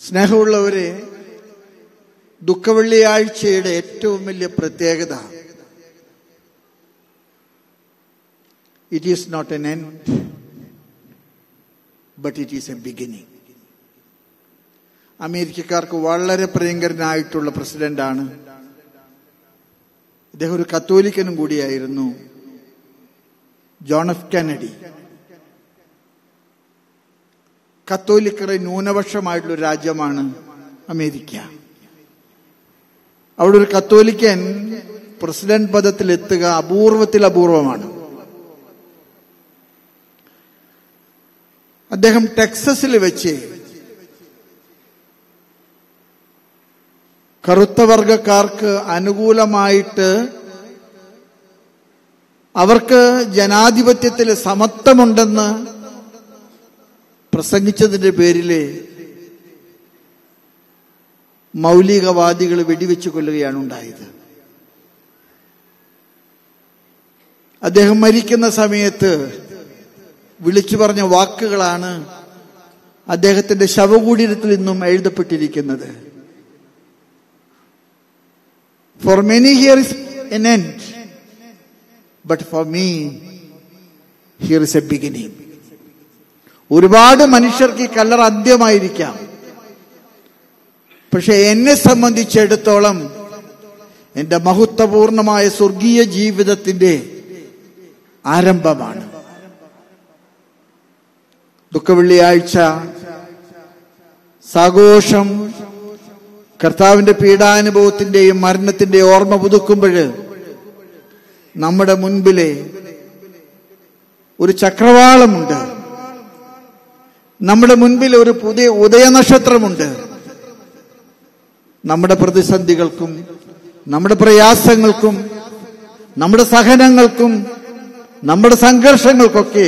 സ്നേഹമുള്ളവരെ ദുഃഖവെള്ളിയാഴ്ചയുടെ ഏറ്റവും വലിയ പ്രത്യേകത it is not an end but it is a beginning അമേരിക്കക്കാർക്ക് വളരെ പ്രിയങ്കരനായിട്ടുള്ള പ്രസിഡന്റാണ് ഇദ്ദേഹം ഒരു കത്തോലിക്കനും കൂടിയായിരുന്നു ജോൺ എഫ് കെനഡി കത്തോലിക്കറെ ന്യൂനപക്ഷമായിട്ടുള്ള ഒരു രാജ്യമാണ് അമേരിക്ക അവിടെ ഒരു കത്തോലിക്കൻ പ്രസിഡന്റ് പദത്തിൽ എത്തുക അപൂർവത്തിൽ അപൂർവമാണ് അദ്ദേഹം ടെക്സസിൽ വെച്ച് കറുത്ത വർഗക്കാർക്ക് അനുകൂലമായിട്ട് അവർക്ക് ജനാധിപത്യത്തിൽ സമത്വമുണ്ടെന്ന് പ്രസംഗിച്ചതിന്റെ പേരില് മൗലികവാദികൾ വെടിവെച്ച് കൊല്ലുകയാണ് ഉണ്ടായത് അദ്ദേഹം മരിക്കുന്ന സമയത്ത് വിളിച്ചു പറഞ്ഞ വാക്കുകളാണ് അദ്ദേഹത്തിന്റെ ശവകുടീരത്തിൽ നിന്നും എഴുതപ്പെട്ടിരിക്കുന്നത് for many here is an end but for me here is a beginning ഒരുപാട് മനുഷ്യർക്ക് ഈ കല്ലർ അന്ത്യമായിരിക്കാം പക്ഷെ എന്നെ സംബന്ധിച്ചിടത്തോളം എന്റെ മഹത്വപൂർണമായ സ്വർഗീയ ജീവിതത്തിന്റെ ആരംഭമാണ് ദുഃഖവെള്ളിയാഴ്ച സാഘോഷം കർത്താവിന്റെ പീഡാനുഭവത്തിന്റെയും മരണത്തിന്റെയും ഓർമ്മ പുതുക്കുമ്പോൾ നമ്മുടെ മുൻപിലെ ഒരു ചക്രവാളമുണ്ട് നമ്മുടെ മുൻപിൽ ഒരു പുതിയ ഉദയനക്ഷത്രമുണ്ട് നമ്മുടെ പ്രതിസന്ധികൾക്കും നമ്മുടെ പ്രയാസങ്ങൾക്കും നമ്മുടെ സഹനങ്ങൾക്കും നമ്മുടെ സംഘർഷങ്ങൾക്കൊക്കെ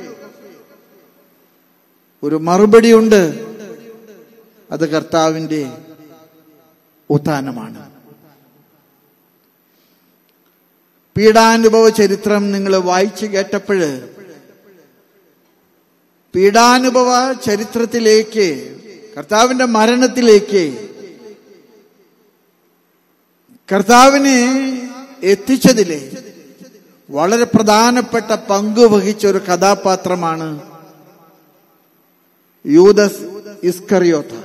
ഒരു മറുപടിയുണ്ട് അത് കർത്താവിന്റെ ഉത്ഥാനമാണ് പീഡാനുഭവ ചരിത്രം നിങ്ങൾ വായിച്ചു കേട്ടപ്പോഴ് പീഡാനുഭവ ചരിത്രത്തിലേക്ക് കർത്താവിന്റെ മരണത്തിലേക്ക് കർത്താവിനെ എത്തിച്ചതിലെ വളരെ പ്രധാനപ്പെട്ട പങ്ക് വഹിച്ച ഒരു കഥാപാത്രമാണ് യൂദസ് ഇസ്കറിയോത്ത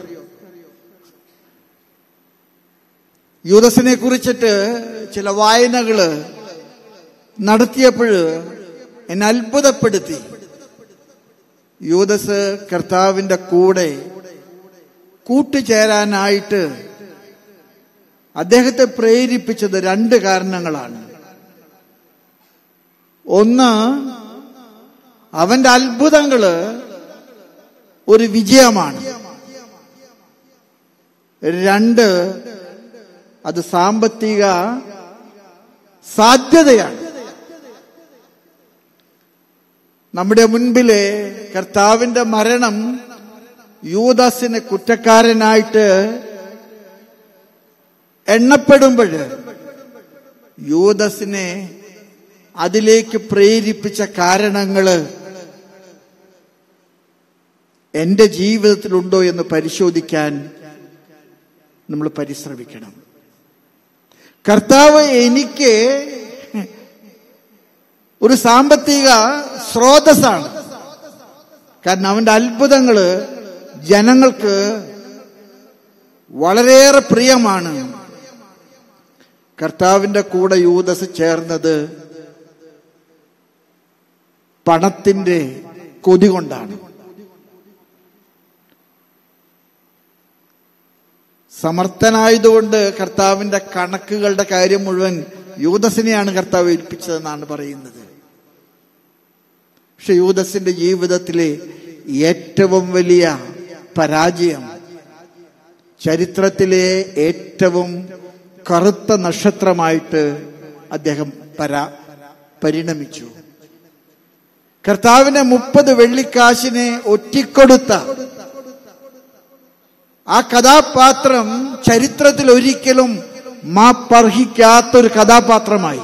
യൂദസിനെ കുറിച്ചിട്ട് ചില വായനകള് നടത്തിയപ്പോൾ എന്നെ അത്ഭുതപ്പെടുത്തി യൂദസ് കർത്താവിന്റെ കൂടെ കൂട്ടുചേരാനായിട്ട് അദ്ദേഹത്തെ പ്രേരിപ്പിച്ചത് രണ്ട് കാരണങ്ങളാണ് ഒന്ന് അവന്റെ അത്ഭുതങ്ങള് ഒരു വിജയമാണ് രണ്ട് അത് സാമ്പത്തിക സാധ്യതയാണ് നമ്മുടെ മുൻപിലെ കർത്താവിന്റെ മരണം യൂദാസിനെ കുറ്റക്കാരനായിട്ട് എണ്ണപ്പെടുമ്പോൾ യൂദസിനെ അതിലേക്ക് പ്രേരിപ്പിച്ച കാരണങ്ങള് എന്റെ ജീവിതത്തിലുണ്ടോ എന്ന് പരിശോധിക്കാൻ നമ്മൾ പരിശ്രമിക്കണം കർത്താവ് എനിക്ക് ഒരു സാമ്പത്തിക സ്രോതസ്സാണ് കാരണം അവന്റെ അത്ഭുതങ്ങള് ജനങ്ങൾക്ക് വളരെയേറെ പ്രിയമാണ് കർത്താവിന്റെ കൂടെ യൂദസ് ചേർന്നത് പണത്തിന്റെ കൊതി കൊണ്ടാണ് സമർത്ഥനായതുകൊണ്ട് കർത്താവിന്റെ കണക്കുകളുടെ കാര്യം മുഴുവൻ യൂദസിനെയാണ് കർത്താവ് ഏൽപ്പിച്ചതെന്നാണ് പറയുന്നത് പക്ഷെ യൂദസിന്റെ ജീവിതത്തിലെ ഏറ്റവും വലിയ പരാജയം ചരിത്രത്തിലെ ഏറ്റവും കറുത്ത നക്ഷത്രമായിട്ട് അദ്ദേഹം പരാ പരിണമിച്ചു കർത്താവിനെ മുപ്പത് വെള്ളിക്കാശിനെ ഒറ്റിക്കൊടുത്ത ആ കഥാപാത്രം ചരിത്രത്തിൽ ഒരിക്കലും മാപ്പർഹിക്കാത്തൊരു കഥാപാത്രമായി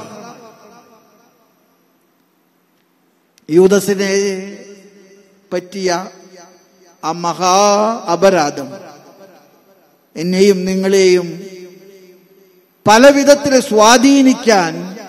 യൂദസിനെ പറ്റിയ ആ മഹാ അപരാധം എന്നെയും നിങ്ങളെയും പല വിധത്തിൽ സ്വാധീനിക്കാൻ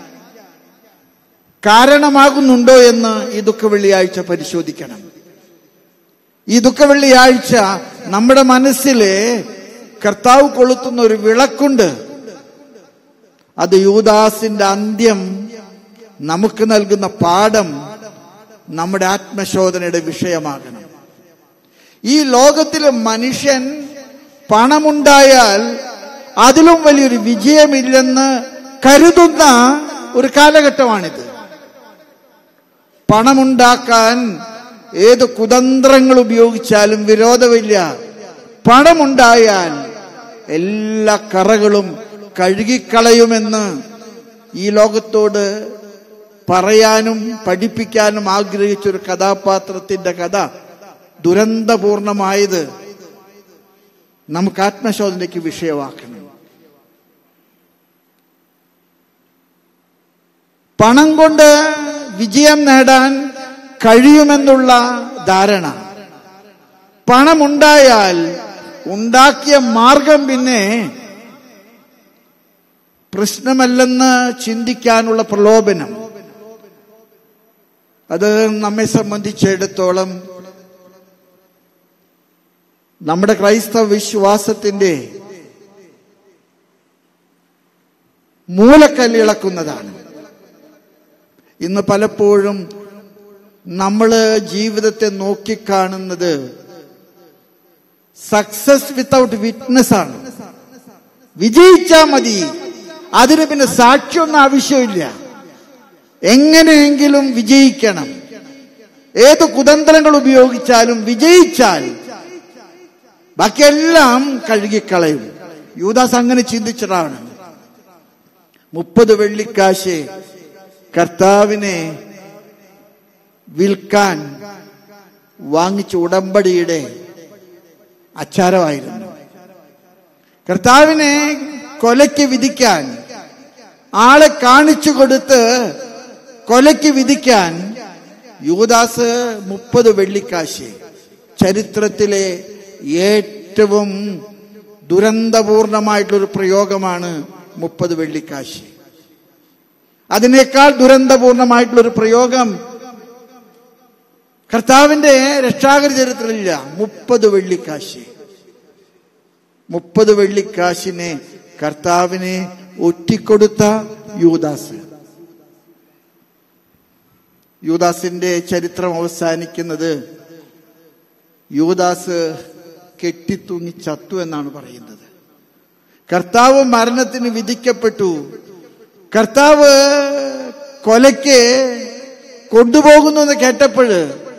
കാരണമാകുന്നുണ്ടോ എന്ന് ഈ ദുഃഖ വെള്ളിയാഴ്ച പരിശോധിക്കണം ഈ ദുഃഖ വെള്ളിയാഴ്ച നമ്മുടെ മനസ്സിലെ കർത്താവ് കൊളുത്തുന്ന ഒരു വിളക്കുണ്ട് അത് യൂദാസിന്റെ അന്ത്യം നമുക്ക് നൽകുന്ന പാഠം നമ്മുടെ ആത്മശോധനയുടെ വിഷയമാകണം ഈ ലോകത്തിലെ മനുഷ്യൻ പണമുണ്ടായാൽ അതിലും വലിയൊരു വിജയമില്ലെന്ന് കരുതുന്ന ഒരു കാലഘട്ടമാണിത് പണമുണ്ടാക്കാൻ ഏത് കുതന്ത്രങ്ങൾ ഉപയോഗിച്ചാലും വിരോധമില്ല പണമുണ്ടായാൽ എല്ലാ കറകളും കഴുകിക്കളയുമെന്ന് ഈ ലോകത്തോട് പറയാനും പഠിപ്പിക്കാനും ആഗ്രഹിച്ച ഒരു കഥാപാത്രത്തിന്റെ കഥ ദുരന്തപൂർണമായത് നമുക്ക് ആത്മശോധനയ്ക്ക് വിഷയമാക്കണം പണം കൊണ്ട് വിജയം നേടാൻ കഴിയുമെന്നുള്ള ധാരണ പണമുണ്ടായാൽ ഉണ്ടാക്കിയ മാർഗം പിന്നെ പ്രശ്നമല്ലെന്ന് ചിന്തിക്കാനുള്ള പ്രലോഭനം അത് നമ്മെ സംബന്ധിച്ചിടത്തോളം നമ്മുടെ ക്രൈസ്തവ വിശ്വാസത്തിന്റെ മൂലക്കല്ലിളക്കുന്നതാണ് ഇന്ന് പലപ്പോഴും നമ്മൾ ജീവിതത്തെ നോക്കിക്കാണുന്നത് സക്സസ് വിത്തൗട്ട് വിറ്റ്നസ് ആണ് വിജയിച്ചാ മതി അതിന് പിന്നെ സാക്ഷിയൊന്നും ആവശ്യമില്ല എങ്ങനെയെങ്കിലും വിജയിക്കണം ഏത് കുതന്ത്രങ്ങൾ ഉപയോഗിച്ചാലും വിജയിച്ചാൽ ബാക്കിയെല്ലാം കഴുകിക്കളയും യൂദാസ് അങ്ങനെ ചിന്തിച്ചതാണ് മുപ്പത് വെള്ളിക്കാശ് കർത്താവിനെ വിൽക്കാൻ വാങ്ങിച്ച ഉടമ്പടിയുടെ അച്ചാരമായിരുന്നു കർത്താവിനെ കൊലയ്ക്ക് വിധിക്കാൻ ആളെ കാണിച്ചു കൊടുത്ത് കൊലയ്ക്ക് വിധിക്കാൻ യൂദാസ് മുപ്പത് വെള്ളിക്കാശ് ചരിത്രത്തിലെ ഏറ്റവും ദുരന്തപൂർണമായിട്ടുള്ളൊരു പ്രയോഗമാണ് മുപ്പത് വെള്ളിക്കാശ് അതിനേക്കാൾ ദുരന്തപൂർണമായിട്ടുള്ളൊരു പ്രയോഗം കർത്താവിന്റെ രക്ഷാകര ചരിത്രത്തിലില്ല മുപ്പത് വെള്ളിക്കാശ് മുപ്പത് വെള്ളിക്കാശിനെ കർത്താവിനെ ഒറ്റിക്കൊടുത്ത യൂദാസ് യൂദാസിന്റെ ചരിത്രം അവസാനിക്കുന്നത് യൂദാസ് കെട്ടിത്തൂങ്ങി ചത്തു എന്നാണ് പറയുന്നത് കർത്താവ് മരണത്തിന് വിധിക്കപ്പെട്ടു കർത്താവ് കൊലയ്ക്ക് കൊണ്ടുപോകുന്നു എന്ന് കേട്ടപ്പോൾ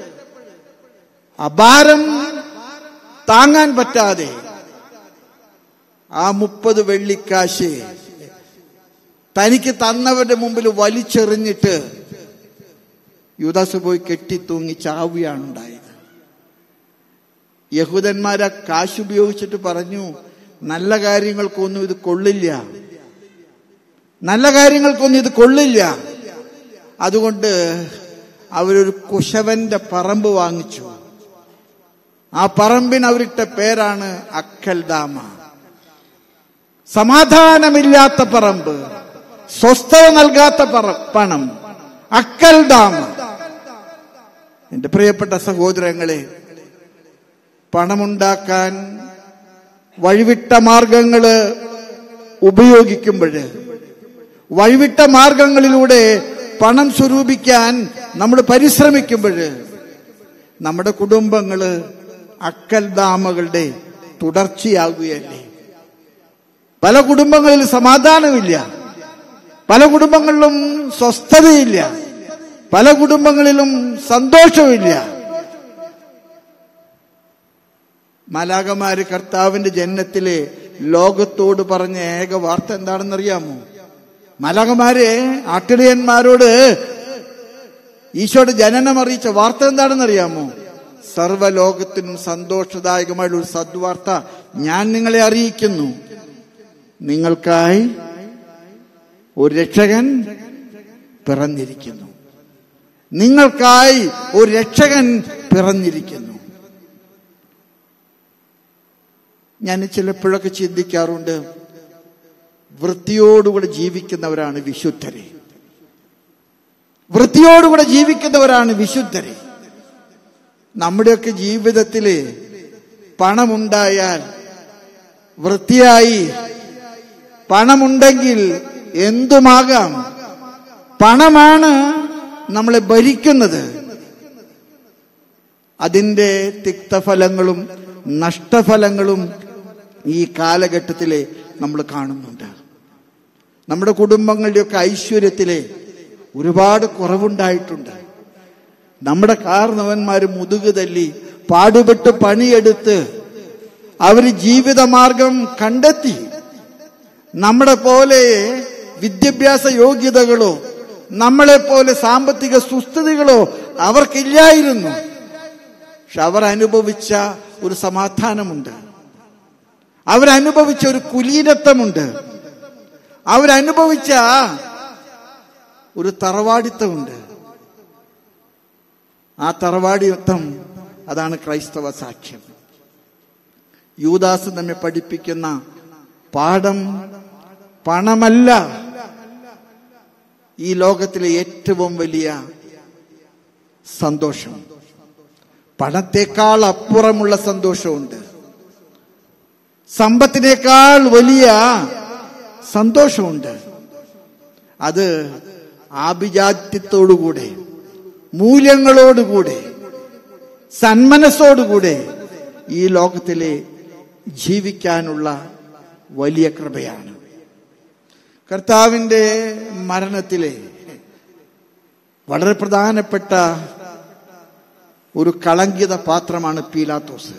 അപാരം താങ്ങാൻ പറ്റാതെ ആ മുപ്പത് വെള്ളിക്കാശ് തനിക്ക് തന്നവരുടെ മുമ്പിൽ വലിച്ചെറിഞ്ഞിട്ട് യുദാസ് പോയി കെട്ടിത്തൂങ്ങി ചാവുകയാണ് ഉണ്ടായത് യഹൂദന്മാർ ആ കാശ് ഉപയോഗിച്ചിട്ട് പറഞ്ഞു നല്ല കാര്യങ്ങൾക്കൊന്നും ഇത് കൊള്ളില്ല നല്ല കാര്യങ്ങൾക്കൊന്നും ഇത് കൊള്ളില്ല അതുകൊണ്ട് അവരൊരു കുശവന്റെ പറമ്പ് വാങ്ങിച്ചു ആ പറമ്പിന് അവരിട്ട പേരാണ് അക്കൽദാമ സമാധാനമില്ലാത്ത പറമ്പ് സ്വസ്ഥത നൽകാത്ത പറ പണം അക്കൽദാമ എന്റെ പ്രിയപ്പെട്ട സഹോദരങ്ങളെ പണമുണ്ടാക്കാൻ വഴിവിട്ട മാർഗങ്ങള് ഉപയോഗിക്കുമ്പോൾ വഴിവിട്ട മാർഗങ്ങളിലൂടെ പണം സ്വരൂപിക്കാൻ നമ്മൾ പരിശ്രമിക്കുമ്പോൾ നമ്മുടെ കുടുംബങ്ങള് അക്കൽദാമകളുടെ തുടർച്ചയാകുകയല്ലേ പല കുടുംബങ്ങളിൽ സമാധാനമില്ല പല കുടുംബങ്ങളിലും സ്വസ്ഥതയില്ല പല കുടുംബങ്ങളിലും സന്തോഷമില്ല മാലാകമാര് കർത്താവിന്റെ ജന്മത്തിലെ ലോകത്തോട് പറഞ്ഞ ഏക വാർത്ത എന്താണെന്നറിയാമോ മലകമാര് ആട്ടിടയന്മാരോട് ഈശോയുടെ ജനനം അറിയിച്ച വാർത്ത എന്താണെന്നറിയാമോ സർവലോകത്തിനും സന്തോഷദായകമായുള്ള ഒരു സദ്വാർത്ത ഞാൻ നിങ്ങളെ അറിയിക്കുന്നു നിങ്ങൾക്കായി ഒരു രക്ഷകൻ പിറന്നിരിക്കുന്നു നിങ്ങൾക്കായി ഒരു രക്ഷകൻ പിറന്നിരിക്കുന്നു ഞാൻ ചിലപ്പോഴൊക്കെ ചിന്തിക്കാറുണ്ട് വൃത്തിയോടുകൂടെ ജീവിക്കുന്നവരാണ് വിശുദ്ധരെ വൃത്തിയോടുകൂടെ ജീവിക്കുന്നവരാണ് വിശുദ്ധരെ നമ്മുടെയൊക്കെ ജീവിതത്തില് പണമുണ്ടായാൽ വൃത്തിയായി പണമുണ്ടെങ്കിൽ എന്തുമാകാം പണമാണ് നമ്മളെ ഭരിക്കുന്നത് അതിൻ്റെ തിക്തഫലങ്ങളും നഷ്ടഫലങ്ങളും ഈ കാലഘട്ടത്തിലെ നമ്മൾ കാണുന്നുണ്ട് നമ്മുടെ കുടുംബങ്ങളുടെയൊക്കെ ഐശ്വര്യത്തിലെ ഒരുപാട് കുറവുണ്ടായിട്ടുണ്ട് നമ്മുടെ കാർന്നവന്മാർ മുതുകു തല്ലി പാടുപെട്ട് പണിയെടുത്ത് അവർ ജീവിതമാർഗം കണ്ടെത്തി നമ്മുടെ പോലെ വിദ്യാഭ്യാസ യോഗ്യതകളോ നമ്മളെ പോലെ സാമ്പത്തിക സുസ്ഥിതികളോ അവർക്കില്ലായിരുന്നു പക്ഷെ അവർ അനുഭവിച്ച ഒരു സമാധാനമുണ്ട് അവരനുഭവിച്ച ഒരു കുലീനത്വമുണ്ട് അവരനുഭവിച്ച ഒരു തറവാടിത്തമുണ്ട് ആ തറവാടിത്വം അതാണ് ക്രൈസ്തവ സാക്ഷ്യം യൂദാസ് നമ്മെ പഠിപ്പിക്കുന്ന പാഠം പണമല്ല ഈ ലോകത്തിലെ ഏറ്റവും വലിയ സന്തോഷം പണത്തെക്കാൾ അപ്പുറമുള്ള സന്തോഷമുണ്ട് സമ്പത്തിനേക്കാൾ വലിയ സന്തോഷമുണ്ട് അത് ആഭിജാത്യത്തോടുകൂടെ മൂല്യങ്ങളോടുകൂടെ സന്മനസ്സോടുകൂടെ ഈ ലോകത്തിലെ ജീവിക്കാനുള്ള വലിയ കൃപയാണ് കർത്താവിൻ്റെ മരണത്തിലെ വളരെ പ്രധാനപ്പെട്ട ഒരു കളങ്കിത പാത്രമാണ് പീലാത്തോസ്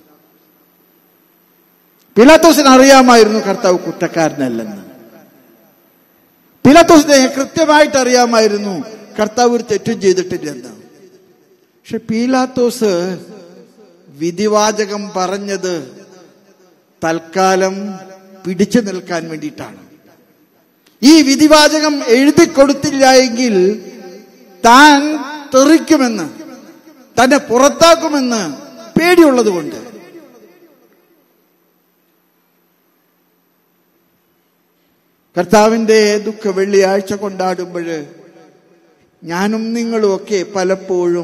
പീലാത്തോസിന് അറിയാമായിരുന്നു കർത്താവ് കുറ്റക്കാരനല്ലെന്ന് പീലാത്തോസിനെ കൃത്യമായിട്ട് അറിയാമായിരുന്നു കർത്താവ് ഒരു തെറ്റും ചെയ്തിട്ടില്ലെന്ന് പക്ഷെ പീലാത്തോസ് വിധിവാചകം പറഞ്ഞത് തൽക്കാലം പിടിച്ചു നിൽക്കാൻ വേണ്ടിയിട്ടാണ് ഈ വിധിവാചകം എഴുതി കൊടുത്തില്ല എങ്കിൽ താൻ തെറിക്കുമെന്ന് തന്നെ പുറത്താക്കുമെന്ന് പേടിയുള്ളത് കൊണ്ട് കർത്താവിന്റെ ദുഃഖ വെള്ളിയാഴ്ച കൊണ്ടാടുമ്പോൾ ഞാനും നിങ്ങളും ഒക്കെ പലപ്പോഴും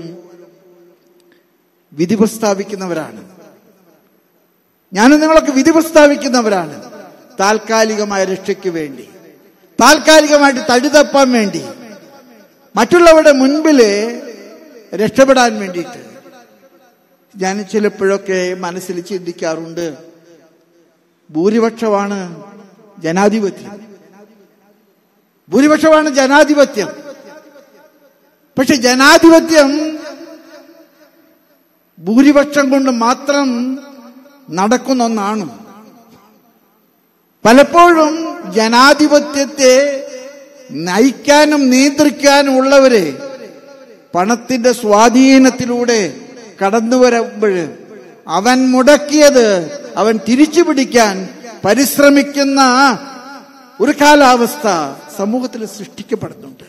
വിധി പ്രസ്താവിക്കുന്നവരാണ് ഞാനും നിങ്ങളൊക്കെ വിധി പ്രസ്താവിക്കുന്നവരാണ് താൽക്കാലികമായ രക്ഷയ്ക്ക് വേണ്ടി താൽക്കാലികമായിട്ട് തടിതപ്പാൻ വേണ്ടി മറ്റുള്ളവരുടെ മുൻപില് രക്ഷപ്പെടാൻ വേണ്ടിയിട്ട് ഞാൻ ചിലപ്പോഴൊക്കെ മനസ്സിൽ ചിന്തിക്കാറുണ്ട് ഭൂരിപക്ഷമാണ് ജനാധിപത്യം ഭൂരിപക്ഷമാണ് ജനാധിപത്യം പക്ഷെ ജനാധിപത്യം ഭൂരിപക്ഷം കൊണ്ട് മാത്രം നടക്കുന്ന ഒന്നാണ് പലപ്പോഴും ജനാധിപത്യത്തെ നയിക്കാനും നിയന്ത്രിക്കാനും ഉള്ളവരെ പണത്തിന്റെ സ്വാധീനത്തിലൂടെ കടന്നു വരുമ്പോൾ അവൻ മുടക്കിയത് അവൻ തിരിച്ചു പിടിക്കാൻ പരിശ്രമിക്കുന്ന ഒരു കാലാവസ്ഥ സമൂഹത്തിൽ സൃഷ്ടിക്കപ്പെടുന്നുണ്ട്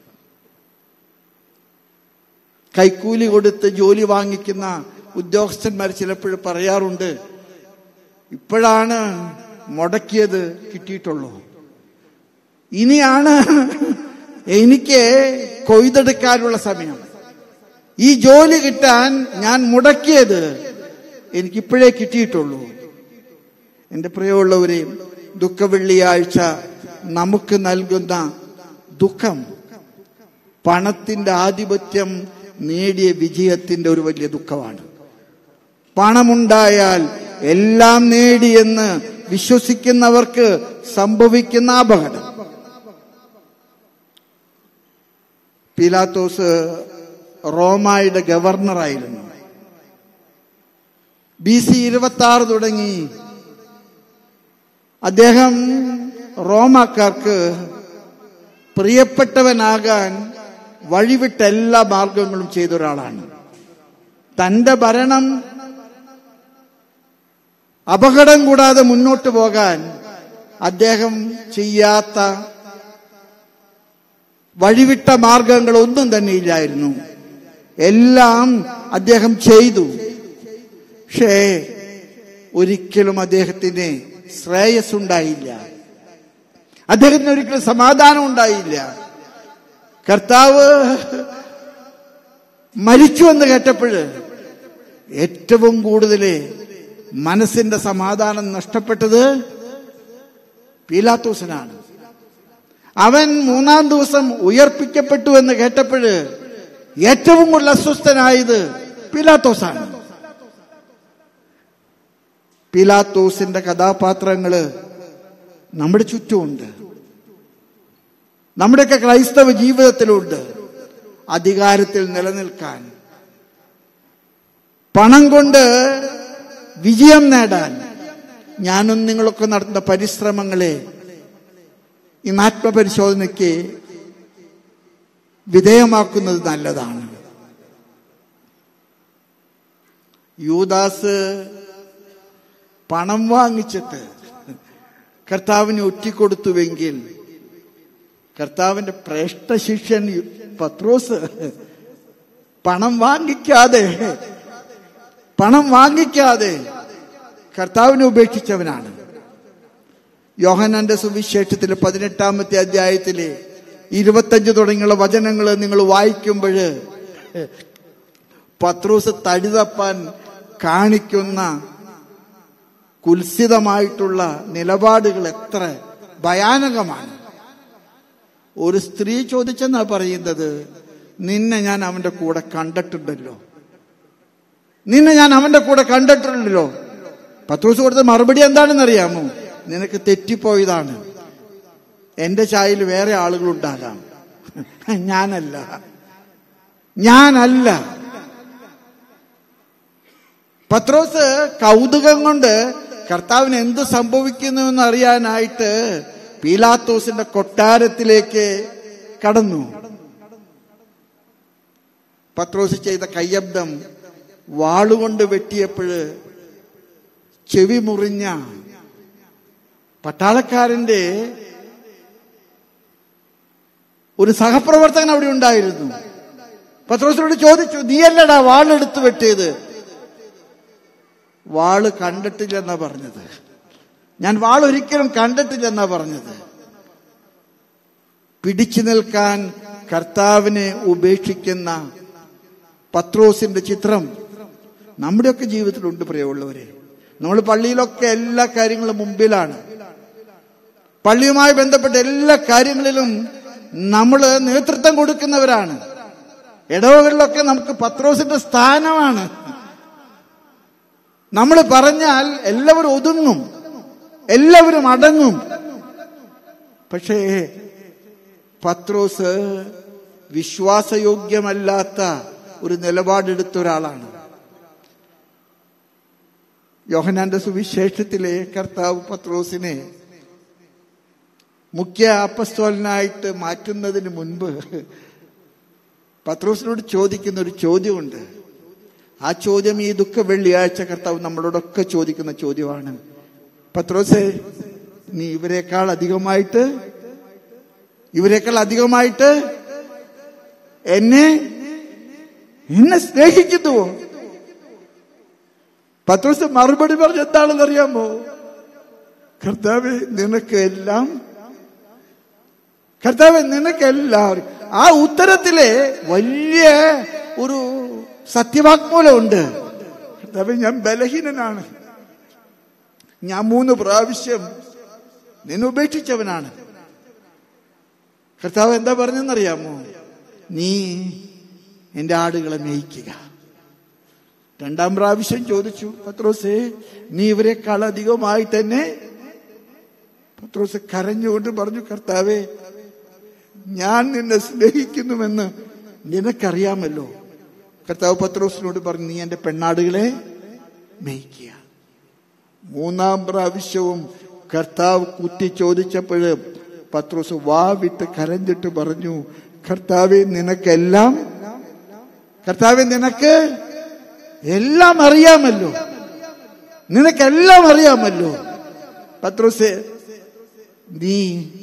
കൈക്കൂലി കൊടുത്ത് ജോലി വാങ്ങിക്കുന്ന ഉദ്യോഗസ്ഥന്മാർ ചിലപ്പോഴും പറയാറുണ്ട് ഇപ്പോഴാണ് മുടക്കിയത് കിട്ടിയിട്ടുള്ളൂ ഇനിയാണ് എനിക്ക് കൊയ്തെടുക്കാനുള്ള സമയം ഈ ജോലി കിട്ടാൻ ഞാൻ മുടക്കിയത് എനിക്കിപ്പോഴേ കിട്ടിയിട്ടുള്ളൂ എൻ്റെ പ്രിയമുള്ളവരെ ദുഃഖ വെള്ളിയാഴ്ച നമുക്ക് നൽകുന്ന ദുഃഖം പണത്തിന്റെ ആധിപത്യം നേടിയ വിജയത്തിന്റെ ഒരു വലിയ ദുഃഖമാണ് പണമുണ്ടായാൽ എല്ലാം നേടിയെന്ന് വിശ്വസിക്കുന്നവർക്ക് സംഭവിക്കുന്ന അപകടം പീലാത്തോസ് റോമായുടെ ഗവർണറായിരുന്നു ബി സി ഇരുപത്തി ആറ് തുടങ്ങി അദ്ദേഹം റോമാക്കാർക്ക് പ്രിയപ്പെട്ടവനാകാൻ വഴിവിട്ട എല്ലാ മാർഗങ്ങളും ചെയ്ത ഒരാളാണ് തന്റെ ഭരണം അപകടം കൂടാതെ മുന്നോട്ട് പോകാൻ അദ്ദേഹം ചെയ്യാത്ത വഴിവിട്ട മാർഗങ്ങൾ ഒന്നും തന്നെ ഇല്ലായിരുന്നു എല്ലാം അദ്ദേഹം ചെയ്തു പക്ഷേ ഒരിക്കലും അദ്ദേഹത്തിന് ശ്രേയസ് ഉണ്ടായില്ല അദ്ദേഹത്തിന് ഒരിക്കലും സമാധാനം ഉണ്ടായില്ല കർത്താവ് മരിച്ചു എന്ന് കേട്ടപ്പോൾ ഏറ്റവും കൂടുതൽ മനസ്സിന്റെ സമാധാനം നഷ്ടപ്പെട്ടത് പീലാത്തോസിനാണ് അവൻ മൂന്നാം ദിവസം ഉയർപ്പിക്കപ്പെട്ടു എന്ന് കേട്ടപ്പോൾ ഏറ്റവും കൂടുതൽ അസ്വസ്ഥനായത് പീലാത്തോസാണ് പീലാത്തോസിന്റെ കഥാപാത്രങ്ങള് നമ്മുടെ ചുറ്റുമുണ്ട് നമ്മുടെയൊക്കെ ക്രൈസ്തവ ജീവിതത്തിലുണ്ട് അധികാരത്തിൽ നിലനിൽക്കാൻ പണം കൊണ്ട് വിജയം നേടാൻ ഞാനും നിങ്ങളൊക്കെ നടത്തുന്ന പരിശ്രമങ്ങളെ ഇന്ന് ആത്മപരിശോധനയ്ക്ക് വിധേയമാക്കുന്നത് നല്ലതാണ് യൂദാസ് പണം വാങ്ങിച്ചിട്ട് കർത്താവിന് ഒറ്റിക്കൊടുത്തുവെങ്കിൽ കർത്താവിന്റെ ശ്രേഷ്ഠ ശിഷ്യൻ പത്രോസ് പണം വാങ്ങിക്കാതെ പണം വാങ്ങിക്കാതെ കർത്താവിനെ ഉപേക്ഷിച്ചവനാണ് യോഹനാന്റെ സുവിശേഷത്തിൽ പതിനെട്ടാമത്തെ അധ്യായത്തിലെ ഇരുപത്തഞ്ച് തുടങ്ങിയുള്ള വചനങ്ങൾ നിങ്ങൾ വായിക്കുമ്പോൾ പത്രോസ് തടി തപ്പാൻ കാണിക്കുന്ന കുൽസിതമായിട്ടുള്ള നിലപാടുകൾ എത്ര ഭയാനകമാണ് ഒരു സ്ത്രീ ചോദിച്ചെന്നാ പറയുന്നത് നിന്നെ ഞാൻ അവന്റെ കൂടെ കണ്ടിട്ടുണ്ടല്ലോ നിന്നെ ഞാൻ അവന്റെ കൂടെ കണ്ടിട്ടുണ്ടല്ലോ പത്രോസ് കൊടുത്ത മറുപടി എന്താണെന്ന് അറിയാമോ നിനക്ക് തെറ്റിപ്പോയതാണ് എന്റെ ചായയിൽ വേറെ ആളുകളുണ്ടാകാം ഞാനല്ല ഞാനല്ല പത്രോസ് കൗതുകം കൊണ്ട് കർത്താവിന് എന്ത് സംഭവിക്കുന്നു എന്ന് അറിയാനായിട്ട് പീലാത്തോസിന്റെ കൊട്ടാരത്തിലേക്ക് കടന്നു പത്രോസ് ചെയ്ത കയ്യബ്ദം വാളുകൊണ്ട് വെട്ടിയപ്പോഴ് ചെവി മുറിഞ്ഞ പട്ടാളക്കാരന്റെ ഒരു സഹപ്രവർത്തകൻ അവിടെ ഉണ്ടായിരുന്നു പത്രോസിനോട് ചോദിച്ചു നീയല്ലടാ വാളെടുത്ത് വെട്ടിയത് വാള് കണ്ടിട്ടില്ലെന്നാ പറഞ്ഞത് ഞാൻ വാൾ ഒരിക്കലും കണ്ടിട്ടില്ലെന്നാ പറഞ്ഞത് പിടിച്ചു നിൽക്കാൻ കർത്താവിനെ ഉപേക്ഷിക്കുന്ന പത്രോസിന്റെ ചിത്രം നമ്മുടെയൊക്കെ ജീവിതത്തിലുണ്ട് പ്രിയമുള്ളവരെ നമ്മൾ പള്ളിയിലൊക്കെ എല്ലാ കാര്യങ്ങളും മുമ്പിലാണ് പള്ളിയുമായി ബന്ധപ്പെട്ട എല്ലാ കാര്യങ്ങളിലും നമ്മൾ നേതൃത്വം കൊടുക്കുന്നവരാണ് ഇടവകളിലൊക്കെ നമുക്ക് പത്രോസിന്റെ സ്ഥാനമാണ് നമ്മൾ പറഞ്ഞാൽ എല്ലാവരും ഒതുങ്ങും എല്ലാവരും അടങ്ങും പക്ഷേ പത്രോസ് വിശ്വാസയോഗ്യമല്ലാത്ത ഒരു നിലപാടെടുത്ത ഒരാളാണ് യോഹനാന്റെ സുവിശേഷത്തിലെ കർത്താവ് പത്രോസിനെ മുഖ്യ അപ്പസ്തോലനായിട്ട് മാറ്റുന്നതിന് മുൻപ് പത്രോസിനോട് ചോദിക്കുന്ന ഒരു ചോദ്യമുണ്ട് ആ ചോദ്യം ഈ ദുഃഖ വെള്ളിയാഴ്ച കർത്താവ് നമ്മളോടൊക്കെ ചോദിക്കുന്ന ചോദ്യമാണ് പത്രോസെ നീ ഇവരെക്കാൾ അധികമായിട്ട് ഇവരെക്കാൾ അധികമായിട്ട് എന്നെ എന്നെ സ്നേഹിക്കുന്നുവോ പത്രോസ് മറുപടി പറഞ്ഞ എന്താണെന്ന് അറിയാമോ കർത്താവ് നിനക്ക് എല്ലാം കർത്താവ് നിനക്ക് എല്ലാവരും ആ ഉത്തരത്തിലെ വലിയ ഒരു സത്യവാക്മൂലമുണ്ട് കർത്താവ് ഞാൻ ബലഹീനനാണ് ഞാൻ മൂന്ന് പ്രാവശ്യം നിന്നെ ഉപേക്ഷിച്ചവനാണ് കർത്താവ് എന്താ പറഞ്ഞെന്നറിയാമോ നീ എന്റെ ആടുകളെ മേയിക്കുക രണ്ടാം പ്രാവശ്യം ചോദിച്ചു പത്രോസേ നീ ഇവരെക്കാൾ അധികമായി തന്നെ പത്രോസ് കരഞ്ഞുകൊണ്ട് പറഞ്ഞു കർത്താവേ ഞാൻ നിന്നെ സ്നേഹിക്കുന്നുവെന്ന് നിനക്കറിയാമല്ലോ കർത്താവ് പത്രോസിനോട് പറഞ്ഞു നീ എന്റെ പെണ്ണാടുകളെ മേയ്ക്കുക മൂന്നാം പ്രാവശ്യവും കർത്താവ് കുത്തി ചോദിച്ചപ്പോൾ പത്രോസ് വാ വിട്ട് കരഞ്ഞിട്ട് പറഞ്ഞു കർത്താവെ നിനക്കെല്ലാം കർത്താവെ നിനക്ക് എല്ലാം അറിയാമല്ലോ നിനക്കെല്ലാം അറിയാമല്ലോ പത്രോസെ നീ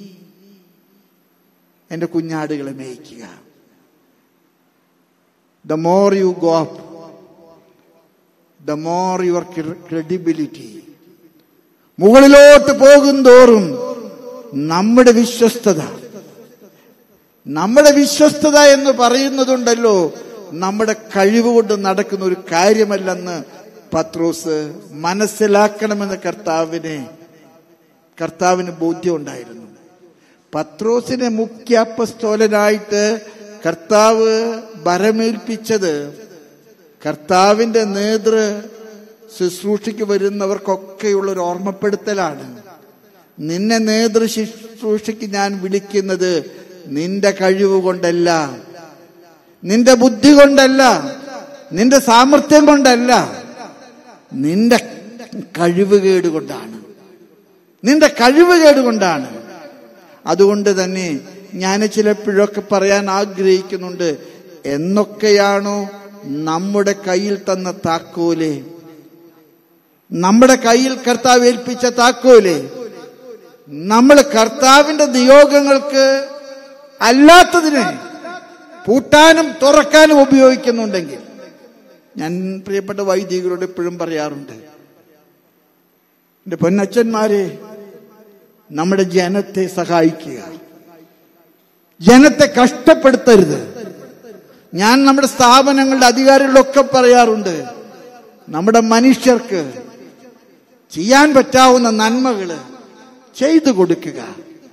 എന്റെ കുഞ്ഞാടുകളെ മേയിക്കുക the more you go up the more your credibility മുകളിലോട്ട് പോകും തോറും നമ്മുടെ വിശ്വസ്തത നമ്മുടെ വിശ്വസ്തത എന്ന് പറയുന്നതുണ്ടല്ലോ നമ്മുടെ കഴിവ് കൊണ്ട് നടക്കുന്ന ഒരു കാര്യമല്ലെന്ന് പത്രോസ് മനസ്സിലാക്കണമെന്ന് കർത്താവിനെ കർത്താവിന് ബോധ്യം ഉണ്ടായിരുന്നു പത്രോസിനെ മുഖ്യ അപ്പസ്തോലനായിട്ട് കർത്താവ് ഭരമേൽപ്പിച്ചത് കർത്താവിന്റെ നേതൃ ശുശ്രൂഷയ്ക്ക് വരുന്നവർക്കൊക്കെയുള്ള ഒരു ഓർമ്മപ്പെടുത്തലാണ് നിന്നെ നേതൃ ശുശ്രൂഷയ്ക്ക് ഞാൻ വിളിക്കുന്നത് നിന്റെ കഴിവ് കൊണ്ടല്ല നിന്റെ ബുദ്ധി കൊണ്ടല്ല നിന്റെ സാമർഥ്യം കൊണ്ടല്ല നിന്റെ കഴിവുകേട് കൊണ്ടാണ് നിന്റെ കഴിവുകേട് കൊണ്ടാണ് അതുകൊണ്ട് തന്നെ ഞാൻ ചിലപ്പോഴൊക്കെ പറയാൻ ആഗ്രഹിക്കുന്നുണ്ട് എന്നൊക്കെയാണോ നമ്മുടെ കയ്യിൽ തന്ന താക്കോല് നമ്മുടെ കയ്യിൽ കർത്താവ് ഏൽപ്പിച്ച താക്കോല് നമ്മൾ കർത്താവിന്റെ നിയോഗങ്ങൾക്ക് അല്ലാത്തതിന് പൂട്ടാനും തുറക്കാനും ഉപയോഗിക്കുന്നുണ്ടെങ്കിൽ ഞാൻ പ്രിയപ്പെട്ട വൈദികരോട് എപ്പോഴും പറയാറുണ്ട് എന്റെ പൊന്നച്ഛന്മാരെ നമ്മുടെ ജനത്തെ സഹായിക്കുക ജനത്തെ കഷ്ടപ്പെടുത്തരുത് ഞാൻ നമ്മുടെ സ്ഥാപനങ്ങളുടെ അധികാരികളൊക്കെ പറയാറുണ്ട് നമ്മുടെ മനുഷ്യർക്ക് ചെയ്യാൻ പറ്റാവുന്ന നന്മകള് ചെയ്തു കൊടുക്കുക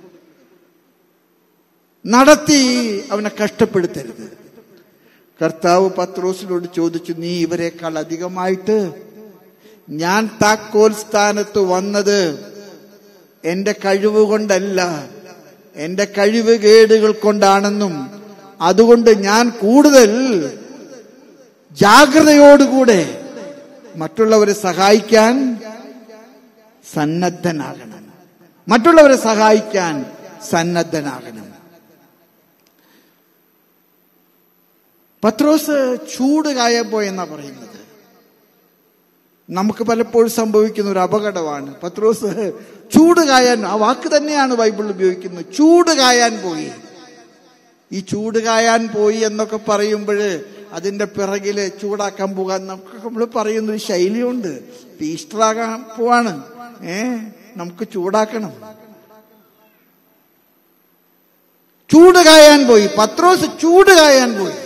നടത്തി അവനെ കഷ്ടപ്പെടുത്തരുത് കർത്താവ് പത്രോസിനോട് ചോദിച്ചു നീ ഇവരെക്കാൾ അധികമായിട്ട് ഞാൻ താക്കോൽ സ്ഥാനത്ത് വന്നത് എന്റെ കഴിവ് കൊണ്ടല്ല എന്റെ കഴിവ് കേടുകൾ കൊണ്ടാണെന്നും അതുകൊണ്ട് ഞാൻ കൂടുതൽ ജാഗ്രതയോടുകൂടെ മറ്റുള്ളവരെ സഹായിക്കാൻ സന്നദ്ധനാകണം മറ്റുള്ളവരെ സഹായിക്കാൻ സന്നദ്ധനാകണം പത്രോസ് ചൂട് കായപ്പോയെന്നാ പറയുന്നത് നമുക്ക് പലപ്പോഴും സംഭവിക്കുന്ന ഒരു അപകടമാണ് പത്രോസ് ചൂട് കായാൻ ആ വാക്ക് തന്നെയാണ് ബൈബിൾ ഉപയോഗിക്കുന്നത് ചൂട് കായാൻ പോയി ഈ ചൂട് കായാൻ പോയി എന്നൊക്കെ പറയുമ്പോൾ അതിന്റെ പിറകില് ചൂടാക്കാൻ പോകാൻ നമുക്ക് നമ്മൾ പറയുന്ന ഒരു ശൈലിയുണ്ട് ഈസ്റ്റർ ആകാൻ പോവാണ് ഏ നമുക്ക് ചൂടാക്കണം ചൂട് കായാൻ പോയി പത്രോസ് ചൂട് കായാൻ പോയി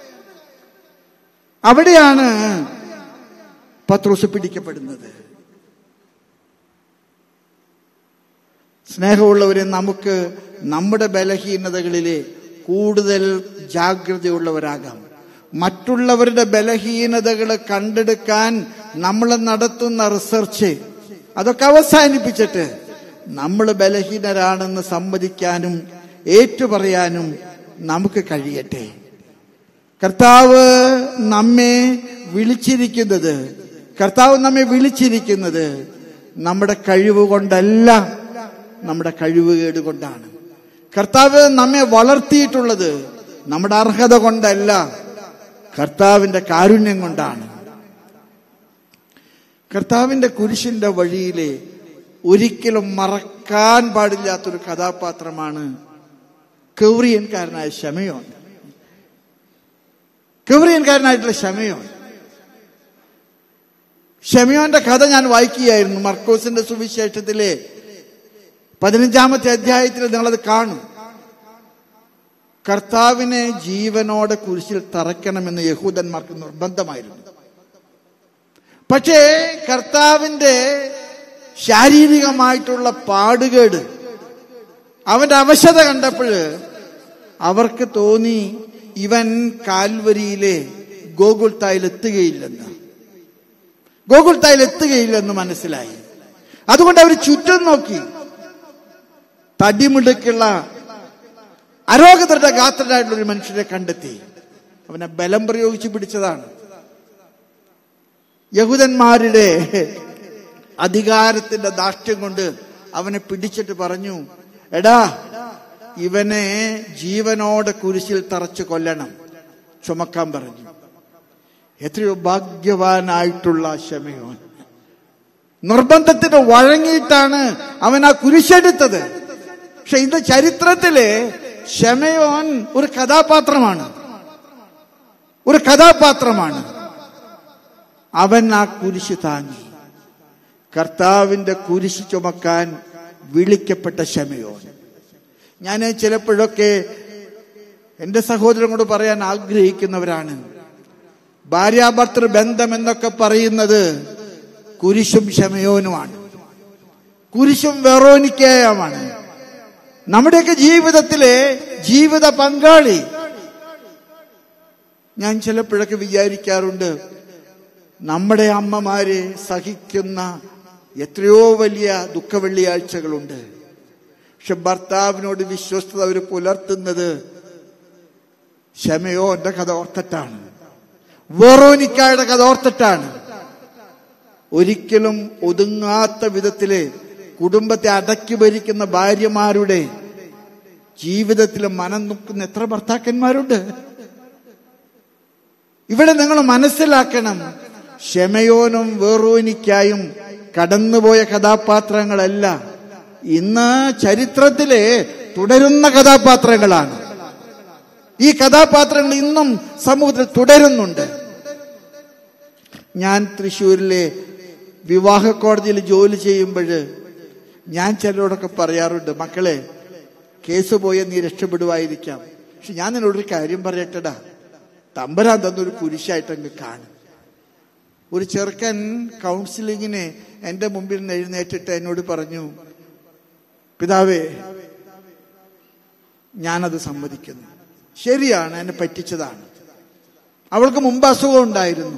അവിടെയാണ് പത്രോസ് പിടിക്കപ്പെടുന്നത് സ്നേഹമുള്ളവരെ നമുക്ക് നമ്മുടെ ബലഹീനതകളിലെ കൂടുതൽ ജാഗ്രതയുള്ളവരാകാം മറ്റുള്ളവരുടെ ബലഹീനതകൾ കണ്ടെടുക്കാൻ നമ്മൾ നടത്തുന്ന റിസർച്ച് അതൊക്കെ അവസാനിപ്പിച്ചിട്ട് നമ്മൾ ബലഹീനരാണെന്ന് സമ്മതിക്കാനും ഏറ്റുപറയാനും നമുക്ക് കഴിയട്ടെ കർത്താവ് നമ്മെ വിളിച്ചിരിക്കുന്നത് കർത്താവ് നമ്മെ വിളിച്ചിരിക്കുന്നത് നമ്മുടെ കഴിവ് കൊണ്ടല്ല നമ്മുടെ കഴിവുകേട് കൊണ്ടാണ് കർത്താവ് നമ്മെ വളർത്തിയിട്ടുള്ളത് നമ്മുടെ അർഹത കൊണ്ടല്ല കർത്താവിന്റെ കാരുണ്യം കൊണ്ടാണ് കർത്താവിന്റെ കുരിശിന്റെ വഴിയിലെ ഒരിക്കലും മറക്കാൻ പാടില്ലാത്തൊരു കഥാപാത്രമാണ് കൗറിയൻകാരനായ ഷമയോൻ കൗറിയൻകാരനായിട്ടുള്ള ഷമയോൻ ഷമയോന്റെ കഥ ഞാൻ വായിക്കുകയായിരുന്നു മർക്കോസിന്റെ സുവിശേഷത്തിലെ പതിനഞ്ചാമത്തെ അധ്യായത്തിൽ നിങ്ങളത് കാണും കർത്താവിനെ ജീവനോടെ കുരിശിൽ തറയ്ക്കണമെന്ന് യഹൂദന്മാർക്ക് നിർബന്ധമായിരുന്നു പക്ഷേ കർത്താവിന്റെ ശാരീരികമായിട്ടുള്ള പാടുകേട് അവന്റെ അവശത കണ്ടപ്പോൾ അവർക്ക് തോന്നി ഇവൻ കാൽവരിയിലെ ഗോകുൽത്തായിൽ എത്തുകയില്ലെന്ന് ഗോകുൽത്തായിൽ എത്തുകയില്ലെന്ന് മനസ്സിലായി അതുകൊണ്ട് അവർ ചുറ്റും നോക്കി തടിമിടുക്കുള്ള അരോഗതരുടെ ഗാത്രനായിട്ടുള്ള ഒരു മനുഷ്യരെ കണ്ടെത്തി അവനെ ബലം പ്രയോഗിച്ച് പിടിച്ചതാണ് യഹൂദന്മാരുടെ അധികാരത്തിന്റെ ദാഷ്ട്യം കൊണ്ട് അവനെ പിടിച്ചിട്ട് പറഞ്ഞു എടാ ഇവനെ ജീവനോടെ കുരിശിൽ തറച്ച് കൊല്ലണം ചുമക്കാൻ പറഞ്ഞു എത്രയോ ഭാഗ്യവാനായിട്ടുള്ള ശമയോൻ നിർബന്ധത്തിന് വഴങ്ങിയിട്ടാണ് അവൻ ആ കുരിശെടുത്തത് പക്ഷെ ഇത് ചരിത്രത്തില് ഷമയോൻ ഒരു കഥാപാത്രമാണ് ഒരു കഥാപാത്രമാണ് അവൻ ആ കുരിശ് താങ്ങി കർത്താവിന്റെ കുരിശ് ചുമക്കാൻ വിളിക്കപ്പെട്ട ക്ഷമയോൻ ഞാൻ ചിലപ്പോഴൊക്കെ എൻ്റെ സഹോദരനോട് പറയാൻ ആഗ്രഹിക്കുന്നവരാണ് ഭാര്യാഭർത്തൃ ബന്ധം എന്നൊക്കെ പറയുന്നത് കുരിശും ക്ഷമയോനുമാണ് കുരിശും വെറോനിക്കയുമാണ് നമ്മുടെയൊക്കെ ജീവിതത്തിലെ ജീവിത പങ്കാളി ഞാൻ ചിലപ്പോഴൊക്കെ വിചാരിക്കാറുണ്ട് നമ്മുടെ അമ്മമാരെ സഹിക്കുന്ന എത്രയോ വലിയ ദുഃഖവെള്ളിയാഴ്ചകളുണ്ട് പക്ഷെ ഭർത്താവിനോട് വിശ്വസ്തത അവർ പുലർത്തുന്നത് ക്ഷമയോന്റെ കഥ ഓർത്തിട്ടാണ് വെറോനിക്കായുടെ കഥ ഓർത്തിട്ടാണ് ഒരിക്കലും ഒതുങ്ങാത്ത വിധത്തില് കുടുംബത്തെ അടക്കി ഭരിക്കുന്ന ഭാര്യമാരുടെ ജീവിതത്തിൽ മനം നോക്കുന്ന എത്ര ഭർത്താക്കന്മാരുണ്ട് ഇവിടെ നിങ്ങൾ മനസ്സിലാക്കണം ക്ഷമയോനും വേറോനിക്കായും കടന്നുപോയ കഥാപാത്രങ്ങളല്ല ഇന്ന് ചരിത്രത്തിലെ തുടരുന്ന കഥാപാത്രങ്ങളാണ് ഈ കഥാപാത്രങ്ങൾ ഇന്നും സമൂഹത്തിൽ തുടരുന്നുണ്ട് ഞാൻ തൃശ്ശൂരിലെ വിവാഹ കോടതിയിൽ ജോലി ചെയ്യുമ്പോൾ ഞാൻ ചിലരോടൊക്കെ പറയാറുണ്ട് മക്കളെ കേസ് പോയ നീ രക്ഷപ്പെടുമായിരിക്കാം പക്ഷെ ഞാൻ നിന്നോടൊരു കാര്യം പറയട്ടടാ തമ്പരാൻ തന്നൊരു കുരിശായിട്ട് അങ്ങ് കാണും ഒരു ചെറുക്കൻ കൗൺസിലിങ്ങിന് എൻ്റെ മുമ്പിൽ നിന്ന് എഴുന്നേറ്റിട്ട് എന്നോട് പറഞ്ഞു പിതാവേ ഞാനത് സമ്മതിക്കുന്നു ശരിയാണ് എന്നെ പറ്റിച്ചതാണ് അവൾക്ക് മുമ്പ് അസുഖം ഉണ്ടായിരുന്നു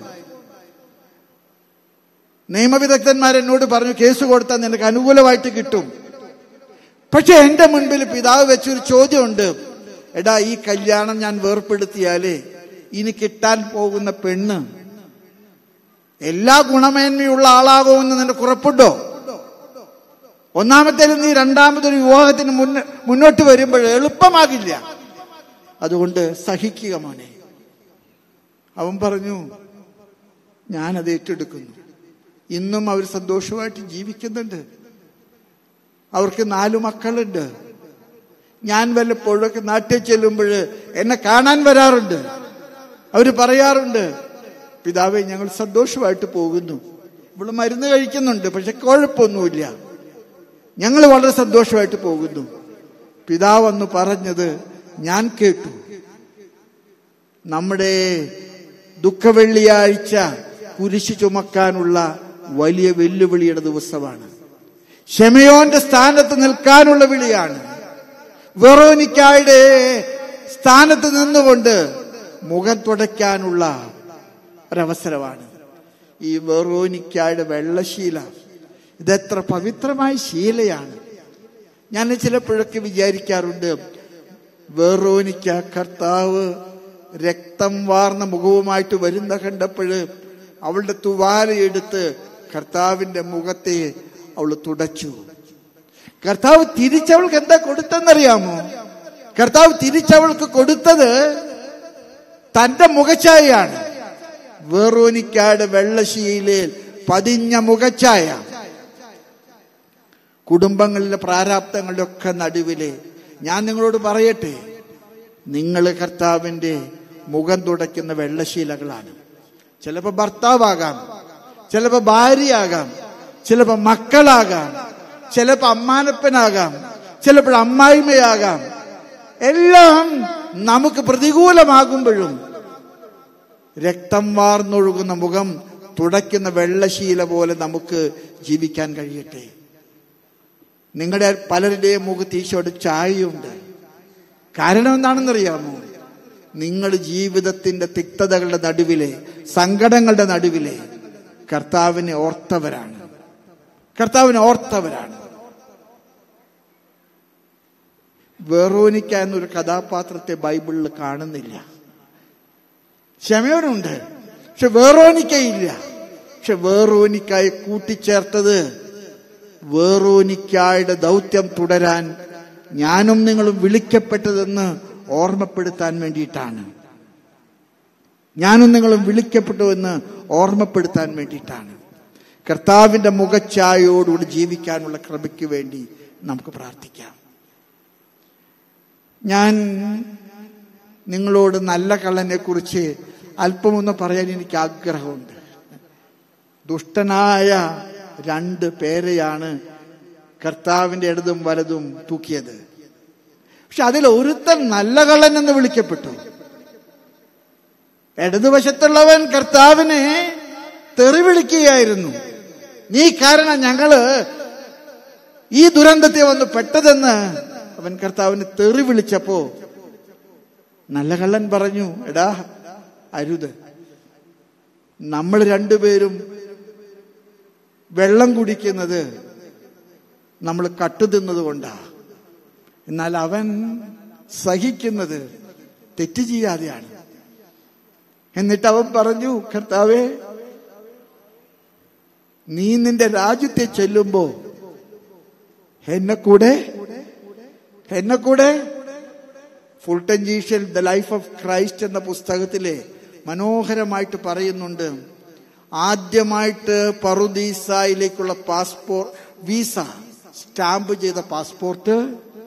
നിയമവിദഗ്ധന്മാർ എന്നോട് പറഞ്ഞു കേസ് കൊടുത്താൽ നിനക്ക് അനുകൂലമായിട്ട് കിട്ടും പക്ഷെ എന്റെ മുൻപിൽ പിതാവ് വെച്ചൊരു ചോദ്യമുണ്ട് എടാ ഈ കല്യാണം ഞാൻ വേർപ്പെടുത്തിയാലേ ഇനി കിട്ടാൻ പോകുന്ന പെണ്ണ് എല്ലാ ഗുണമേന്മയുള്ള ആളാകുമെന്ന് നിനക്ക് ഉറപ്പുണ്ടോ ഒന്നാമത്തേലും നീ രണ്ടാമതൊരു വിവാഹത്തിന് മുന്ന മുന്നോട്ട് വരുമ്പോൾ എളുപ്പമാകില്ല അതുകൊണ്ട് സഹിക്കുക മോനെ അവൻ പറഞ്ഞു ഞാനത് ഏറ്റെടുക്കുന്നു ഇന്നും അവർ സന്തോഷമായിട്ട് ജീവിക്കുന്നുണ്ട് അവർക്ക് നാലു മക്കളുണ്ട് ഞാൻ വല്ലപ്പോഴൊക്കെ നാട്ടിൽ ചെല്ലുമ്പോൾ എന്നെ കാണാൻ വരാറുണ്ട് അവർ പറയാറുണ്ട് പിതാവെ ഞങ്ങൾ സന്തോഷമായിട്ട് പോകുന്നു ഇവിടെ മരുന്ന് കഴിക്കുന്നുണ്ട് പക്ഷെ കുഴപ്പമൊന്നുമില്ല ഞങ്ങൾ വളരെ സന്തോഷമായിട്ട് പോകുന്നു പിതാവ് അന്ന് പറഞ്ഞത് ഞാൻ കേട്ടു നമ്മുടെ ദുഃഖവെള്ളിയാഴ്ച കുരിശ് ചുമക്കാനുള്ള വലിയ വെല്ലുവിളിയുടെ ദിവസമാണ് ഷെമയോന്റെ സ്ഥാനത്ത് നിൽക്കാനുള്ള വിളിയാണ് വെറോനിക്കായുടെ സ്ഥാനത്ത് നിന്നുകൊണ്ട് മുഖം തുടയ്ക്കാനുള്ള ഒരവസരമാണ് ഈ വെറോനിക്കായുടെ വെള്ളശീല ഇതെത്ര പവിത്രമായ ശീലയാണ് ഞാൻ ചിലപ്പോഴൊക്കെ വിചാരിക്കാറുണ്ട് വെറോനിക്ക കർത്താവ് രക്തം വാർന്ന മുഖവുമായിട്ട് വരുന്ന കണ്ടപ്പോഴ് അവളുടെ തുവാലയെടുത്ത് കർത്താവിന്റെ മുഖത്തെ അവൾ തുടച്ചു കർത്താവ് തിരിച്ചവൾക്ക് എന്താ കൊടുത്തെന്നറിയാമോ കർത്താവ് തിരിച്ചവൾക്ക് കൊടുത്തത് തന്റെ മുഖഛായയാണ് വേറോനിക്കാട് വെള്ളശീലയിൽ പതിഞ്ഞ മുഖഛായ കുടുംബങ്ങളിലെ പ്രാരാബ്ദങ്ങളുടെ ഒക്കെ നടുവിലെ ഞാൻ നിങ്ങളോട് പറയട്ടെ നിങ്ങൾ കർത്താവിന്റെ മുഖം തുടയ്ക്കുന്ന വെള്ളശീലകളാണ് ചിലപ്പോൾ ഭർത്താവാകാം ചിലപ്പോൾ ഭാര്യയാകാം ചിലപ്പോൾ മക്കളാകാം ചിലപ്പോൾ അമ്മാനപ്പനാകാം ചിലപ്പോൾ അമ്മായിമ്മയാകാം എല്ലാം നമുക്ക് പ്രതികൂലമാകുമ്പോഴും രക്തം വാർന്നൊഴുകുന്ന മുഖം തുടയ്ക്കുന്ന വെള്ളശീല പോലെ നമുക്ക് ജീവിക്കാൻ കഴിയട്ടെ നിങ്ങളുടെ പലരുടെയും മുഖത്ത് ഈശോയുടെ ചായയുണ്ട് കാരണം എന്താണെന്നറിയാമോ നിങ്ങൾ ജീവിതത്തിന്റെ തിക്തതകളുടെ നടുവിലെ സങ്കടങ്ങളുടെ നടുവിലെ കർത്താവിനെ ഓർത്തവരാണ് കർത്താവിനെ ഓർത്തവരാണ് വെറോനിക്ക എന്നൊരു കഥാപാത്രത്തെ ബൈബിളിൽ കാണുന്നില്ല ക്ഷമയോനുണ്ട് പക്ഷെ വേറോനിക്കയില്ല പക്ഷെ വേറോനിക്കായി കൂട്ടിച്ചേർത്തത് വേറോനിക്കായുടെ ദൗത്യം തുടരാൻ ഞാനും നിങ്ങളും വിളിക്കപ്പെട്ടതെന്ന് ഓർമ്മപ്പെടുത്താൻ വേണ്ടിയിട്ടാണ് ഞാനും നിങ്ങളും വിളിക്കപ്പെട്ടുവെന്ന് ഓർമ്മപ്പെടുത്താൻ വേണ്ടിയിട്ടാണ് കർത്താവിന്റെ മുഖച്ഛായയോടുകൂടി ജീവിക്കാനുള്ള കൃപയ്ക്ക് വേണ്ടി നമുക്ക് പ്രാർത്ഥിക്കാം ഞാൻ നിങ്ങളോട് നല്ല കള്ളനെ കുറിച്ച് അല്പമൊന്ന് പറയാൻ എനിക്ക് ആഗ്രഹമുണ്ട് ദുഷ്ടനായ രണ്ട് പേരെയാണ് കർത്താവിന്റെ ഇടതും വലതും തൂക്കിയത് പക്ഷെ അതിൽ ഒരുത്തൻ നല്ല കള്ളൻ എന്ന് വിളിക്കപ്പെട്ടു ഇടതുവശത്തുള്ളവൻ കർത്താവിനെ തെറി വിളിക്കുകയായിരുന്നു നീ കാരണം ഞങ്ങള് ഈ ദുരന്തത്തെ വന്ന് പെട്ടതെന്ന് അവൻ കർത്താവിന് തെറി വിളിച്ചപ്പോ നല്ല കള്ളൻ പറഞ്ഞു എടാ അരുത് നമ്മൾ രണ്ടുപേരും വെള്ളം കുടിക്കുന്നത് നമ്മൾ കട്ടുതിന്നത് കൊണ്ടാ എന്നാൽ അവൻ സഹിക്കുന്നത് തെറ്റ് ചെയ്യാതെയാണ് എന്നിട്ട് അവൻ പറഞ്ഞു കർത്താവേ നീ നിന്റെ രാജ്യത്തെ ചെല്ലുമ്പോ എന്നെ കൂടെ എന്നെ കൂടെ ഫുൾട്ടൻ ജീഷ്യൽ ദ ലൈഫ് ഓഫ് ക്രൈസ്റ്റ് എന്ന പുസ്തകത്തിലെ മനോഹരമായിട്ട് പറയുന്നുണ്ട് ആദ്യമായിട്ട് പറുദീസയിലേക്കുള്ള പാസ്പോർട്ട് വീസ സ്റ്റാമ്പ് ചെയ്ത പാസ്പോർട്ട്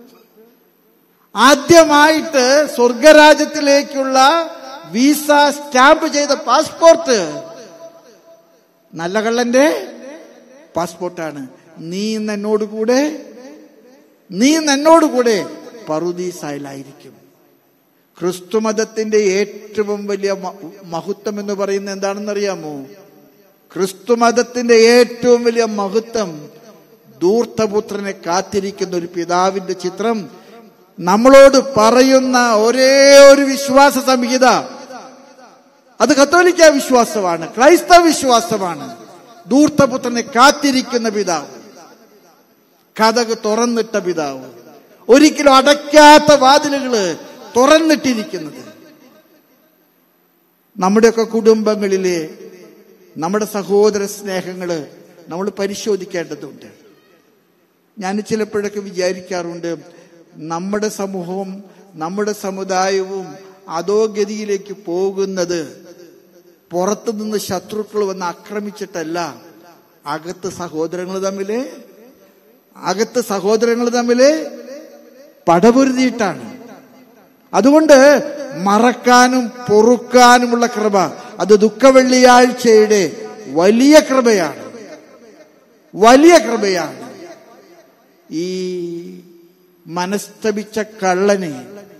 ആദ്യമായിട്ട് സ്വർഗരാജ്യത്തിലേക്കുള്ള വീസ സ്റ്റാമ്പ് ചെയ്ത പാസ്പോർട്ട് നല്ല കള്ളന്റെ പാസ്പോർട്ടാണ് നീ ഇന്ന് എന്നോട് കൂടെ നീ ഇന്ന് എന്നോട് കൂടെ പറുദീസായിലായിരിക്കും ക്രിസ്തുമതത്തിന്റെ ഏറ്റവും വലിയ മ- മഹത്വം എന്ന് പറയുന്നത് എന്താണെന്നറിയാമോ ക്രിസ്തുമതത്തിന്റെ ഏറ്റവും വലിയ മഹത്വം ദൂർത്തപുത്രനെ കാത്തിരിക്കുന്ന ഒരു പിതാവിന്റെ ചിത്രം നമ്മളോട് പറയുന്ന ഒരേ ഒരു വിശ്വാസ സംഹിത അത് കത്തോലിക്ക വിശ്വാസമാണ് ക്രൈസ്തവ വിശ്വാസമാണ് ദൂർത്തപുത്രനെ കാത്തിരിക്കുന്ന പിതാവ് കഥക് തുറന്നിട്ട പിതാവ് ഒരിക്കലും അടയ്ക്കാത്ത വാതിലുകള് തുറന്നിട്ടിരിക്കുന്നത് നമ്മുടെയൊക്കെ കുടുംബങ്ങളിലെ നമ്മുടെ സഹോദര സ്നേഹങ്ങള് നമ്മൾ പരിശോധിക്കേണ്ടതുണ്ട് ഞാൻ ചിലപ്പോഴൊക്കെ വിചാരിക്കാറുണ്ട് നമ്മുടെ സമൂഹവും നമ്മുടെ സമുദായവും അധോഗതിയിലേക്ക് പോകുന്നത് പുറത്തുനിന്ന് ശത്രുക്കൾ വന്ന് ആക്രമിച്ചിട്ടല്ല അകത്ത് സഹോദരങ്ങൾ തമ്മില് അകത്ത് സഹോദരങ്ങൾ തമ്മില് പടപൊരുതിയിട്ടാണ് അതുകൊണ്ട് മറക്കാനും പൊറുക്കാനുമുള്ള കൃപ അത് ദുഃഖവെള്ളിയാഴ്ചയുടെ വലിയ കൃപയാണ് വലിയ കൃപയാണ് ഈ മനസ്തപിച്ച കള്ളനെ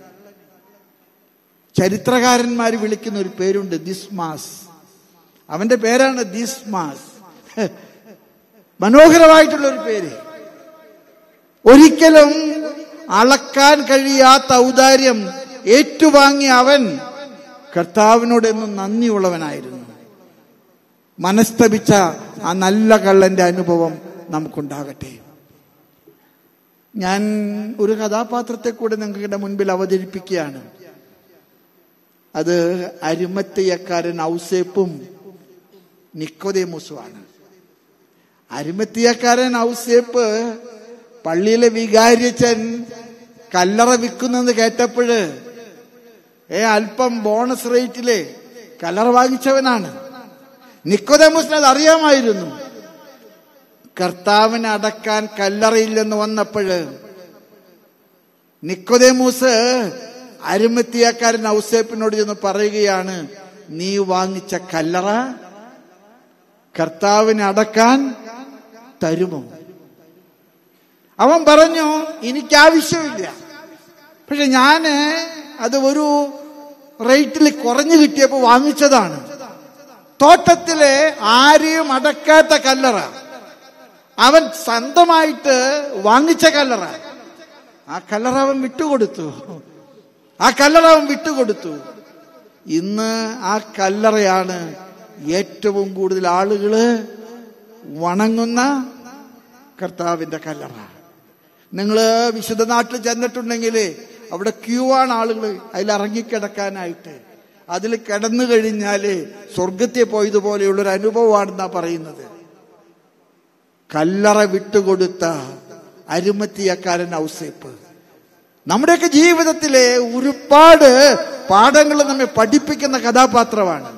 ചരിത്രകാരന്മാർ വിളിക്കുന്ന ഒരു പേരുണ്ട് ദിസ്മാസ് അവന്റെ പേരാണ് ദിസ്മാസ് മനോഹരമായിട്ടുള്ള ഒരു പേര് ഒരിക്കലും അളക്കാൻ കഴിയാത്ത ഔദാര്യം ഏറ്റുവാങ്ങിയ അവൻ കർത്താവിനോട് എന്നും നന്ദിയുള്ളവനായിരുന്നു മനസ്തപിച്ച ആ നല്ല കള്ളന്റെ അനുഭവം നമുക്കുണ്ടാകട്ടെ ഞാൻ ഒരു കഥാപാത്രത്തെ കൂടെ നിങ്ങളുടെ മുൻപിൽ അവതരിപ്പിക്കുകയാണ് അത് അരിമത്തിയക്കാരൻ ഔസേപ്പും നിക്കോദേമുസുമാണ് അരിമത്തിയക്കാരൻ ഔസേപ്പ് പള്ളിയിലെ വികാരിച്ചൻ കല്ലറ വിൽക്കുന്നെന്ന് കേട്ടപ്പോഴ് ഏ അല്പം ബോണസ് റേറ്റിലെ കല്ലറ വാങ്ങിച്ചവനാണ് നിക്കോദേമുസിന് അത് അറിയാമായിരുന്നു കർത്താവിനെ അടക്കാൻ കല്ലറയില്ലെന്ന് വന്നപ്പോഴ് നിക്കോദേമൂസ് അരുമത്തിയക്കാരൻ ഔസേപ്പിനോട് ചെന്ന് പറയുകയാണ് നീ വാങ്ങിച്ച കല്ലറ കർത്താവിനെ അടക്കാൻ തരുമോ അവൻ പറഞ്ഞു എനിക്ക് ആവശ്യമില്ല പക്ഷെ ഞാന് അത് ഒരു റേറ്റിൽ കുറഞ്ഞു കിട്ടിയപ്പോ വാങ്ങിച്ചതാണ് തോട്ടത്തിലെ ആരെയും അടക്കാത്ത കല്ലറ അവൻ സ്വന്തമായിട്ട് വാങ്ങിച്ച കല്ലറ ആ കല്ലറ അവൻ വിട്ടുകൊടുത്തു ആ കല്ലറ അവൻ വിട്ടുകൊടുത്തു ഇന്ന് ആ കല്ലറയാണ് ഏറ്റവും കൂടുതൽ ആളുകള് വണങ്ങുന്ന കർത്താവിന്റെ കല്ലറ നിങ്ങള് വിശുദ്ധ നാട്ടിൽ ചെന്നിട്ടുണ്ടെങ്കിൽ അവിടെ ക്യൂ ആണ് ആളുകൾ അതിൽ ഇറങ്ങിക്കിടക്കാനായിട്ട് അതിൽ കിടന്നു കഴിഞ്ഞാല് സ്വർഗത്തെ പോയതുപോലെയുള്ള ഒരു അനുഭവമാണെന്നാ പറയുന്നത് കല്ലറ വിട്ടുകൊടുത്ത അരുമത്തിയക്കാരൻ ഔസേപ്പ് നമ്മുടെയൊക്കെ ജീവിതത്തിലെ ഒരുപാട് പാഠങ്ങൾ നമ്മെ പഠിപ്പിക്കുന്ന കഥാപാത്രമാണ്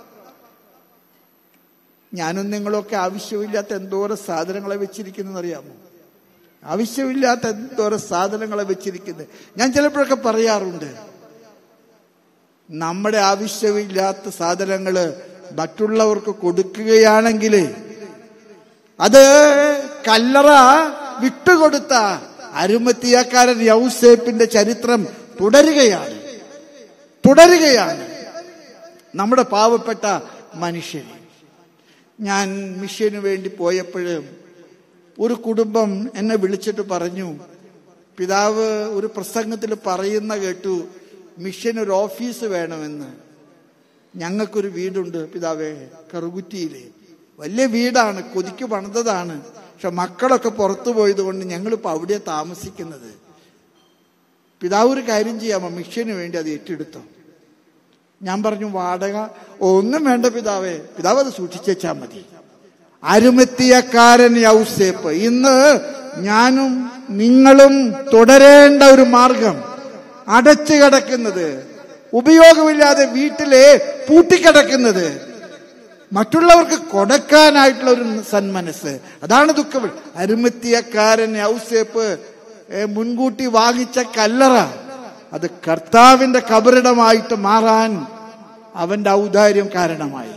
ഞാനും നിങ്ങളൊക്കെ ആവശ്യമില്ലാത്ത എന്തോരം സാധനങ്ങളെ വെച്ചിരിക്കുന്നത് അറിയാമോ ആവശ്യമില്ലാത്ത എന്തോരം സാധനങ്ങളെ വെച്ചിരിക്കുന്നത് ഞാൻ ചിലപ്പോഴൊക്കെ പറയാറുണ്ട് നമ്മുടെ ആവശ്യമില്ലാത്ത സാധനങ്ങള് മറ്റുള്ളവർക്ക് കൊടുക്കുകയാണെങ്കിൽ അത് കല്ലറ വിട്ടുകൊടുത്ത അരുമത്തിയക്കാരൻ യൗസേപ്പിന്റെ ചരിത്രം തുടരുകയാണ് തുടരുകയാണ് നമ്മുടെ പാവപ്പെട്ട മനുഷ്യന് ഞാൻ മിഷ്യന് വേണ്ടി പോയപ്പോഴും ഒരു കുടുംബം എന്നെ വിളിച്ചിട്ട് പറഞ്ഞു പിതാവ് ഒരു പ്രസംഗത്തിൽ പറയുന്ന കേട്ടു മിഷൻ ഒരു ഓഫീസ് വേണമെന്ന് ഞങ്ങൾക്കൊരു വീടുണ്ട് പിതാവേ കറുകുറ്റിയില് വലിയ വീടാണ് കൊതിക്ക് പണിതതാണ് പക്ഷെ മക്കളൊക്കെ പുറത്തു പോയത് കൊണ്ട് ഞങ്ങളിപ്പോൾ അവിടെ താമസിക്കുന്നത് പിതാവ് ഒരു കാര്യം ചെയ്യാമോ മിഷന് വേണ്ടി അത് ഏറ്റെടുത്തോ ഞാൻ പറഞ്ഞു വാടക ഒന്നും വേണ്ട പിതാവേ പിതാവ് അത് സൂക്ഷിച്ചാൽ മതി അരുമെത്തിയക്കാരൻ യൗസേപ്പ് ഇന്ന് ഞാനും നിങ്ങളും തുടരേണ്ട ഒരു മാർഗം അടച്ചു കിടക്കുന്നത് ഉപയോഗമില്ലാതെ വീട്ടിലെ പൂട്ടിക്കിടക്കുന്നത് മറ്റുള്ളവർക്ക് കൊടുക്കാനായിട്ടുള്ള ഒരു സന്മനസ് അതാണ് ദുഃഖം അരുമെത്തിയക്കാരൻ ഔസേപ്പ് ഏ, മുൻകൂട്ടി വാങ്ങിച്ച കല്ലറ അത് കർത്താവിന്റെ കബറിടമായിട്ട് മാറാൻ അവന്റെ ഔദാര്യം കാരണമായി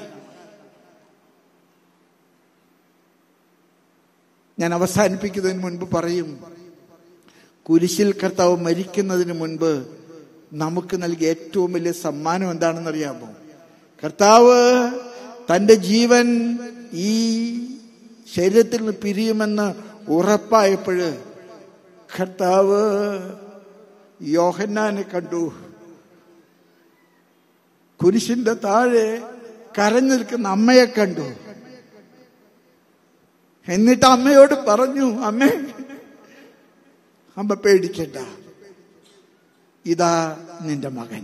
ഞാൻ അവസാനിപ്പിക്കുന്നതിന് മുൻപ് പറയും കുരിശിൽ കർത്താവ് മരിക്കുന്നതിന് മുൻപ് നമുക്ക് നൽകിയ ഏറ്റവും വലിയ സമ്മാനം എന്താണെന്ന് അറിയാമോ കർത്താവ് തന്റെ ജീവൻ ഈ ശരീരത്തിൽ നിന്ന് പിരിയുമെന്ന് ഉറപ്പായപ്പോഴ് കർത്താവ് യോഹന്നാനെ കണ്ടു കുരിശിന്റെ താഴെ കരഞ്ഞു നിൽക്കുന്ന അമ്മയെ കണ്ടു എന്നിട്ട് അമ്മയോട് പറഞ്ഞു അമ്മേ അമ്മ പേടിക്കണ്ട ഇതാ നിന്റെ മകൻ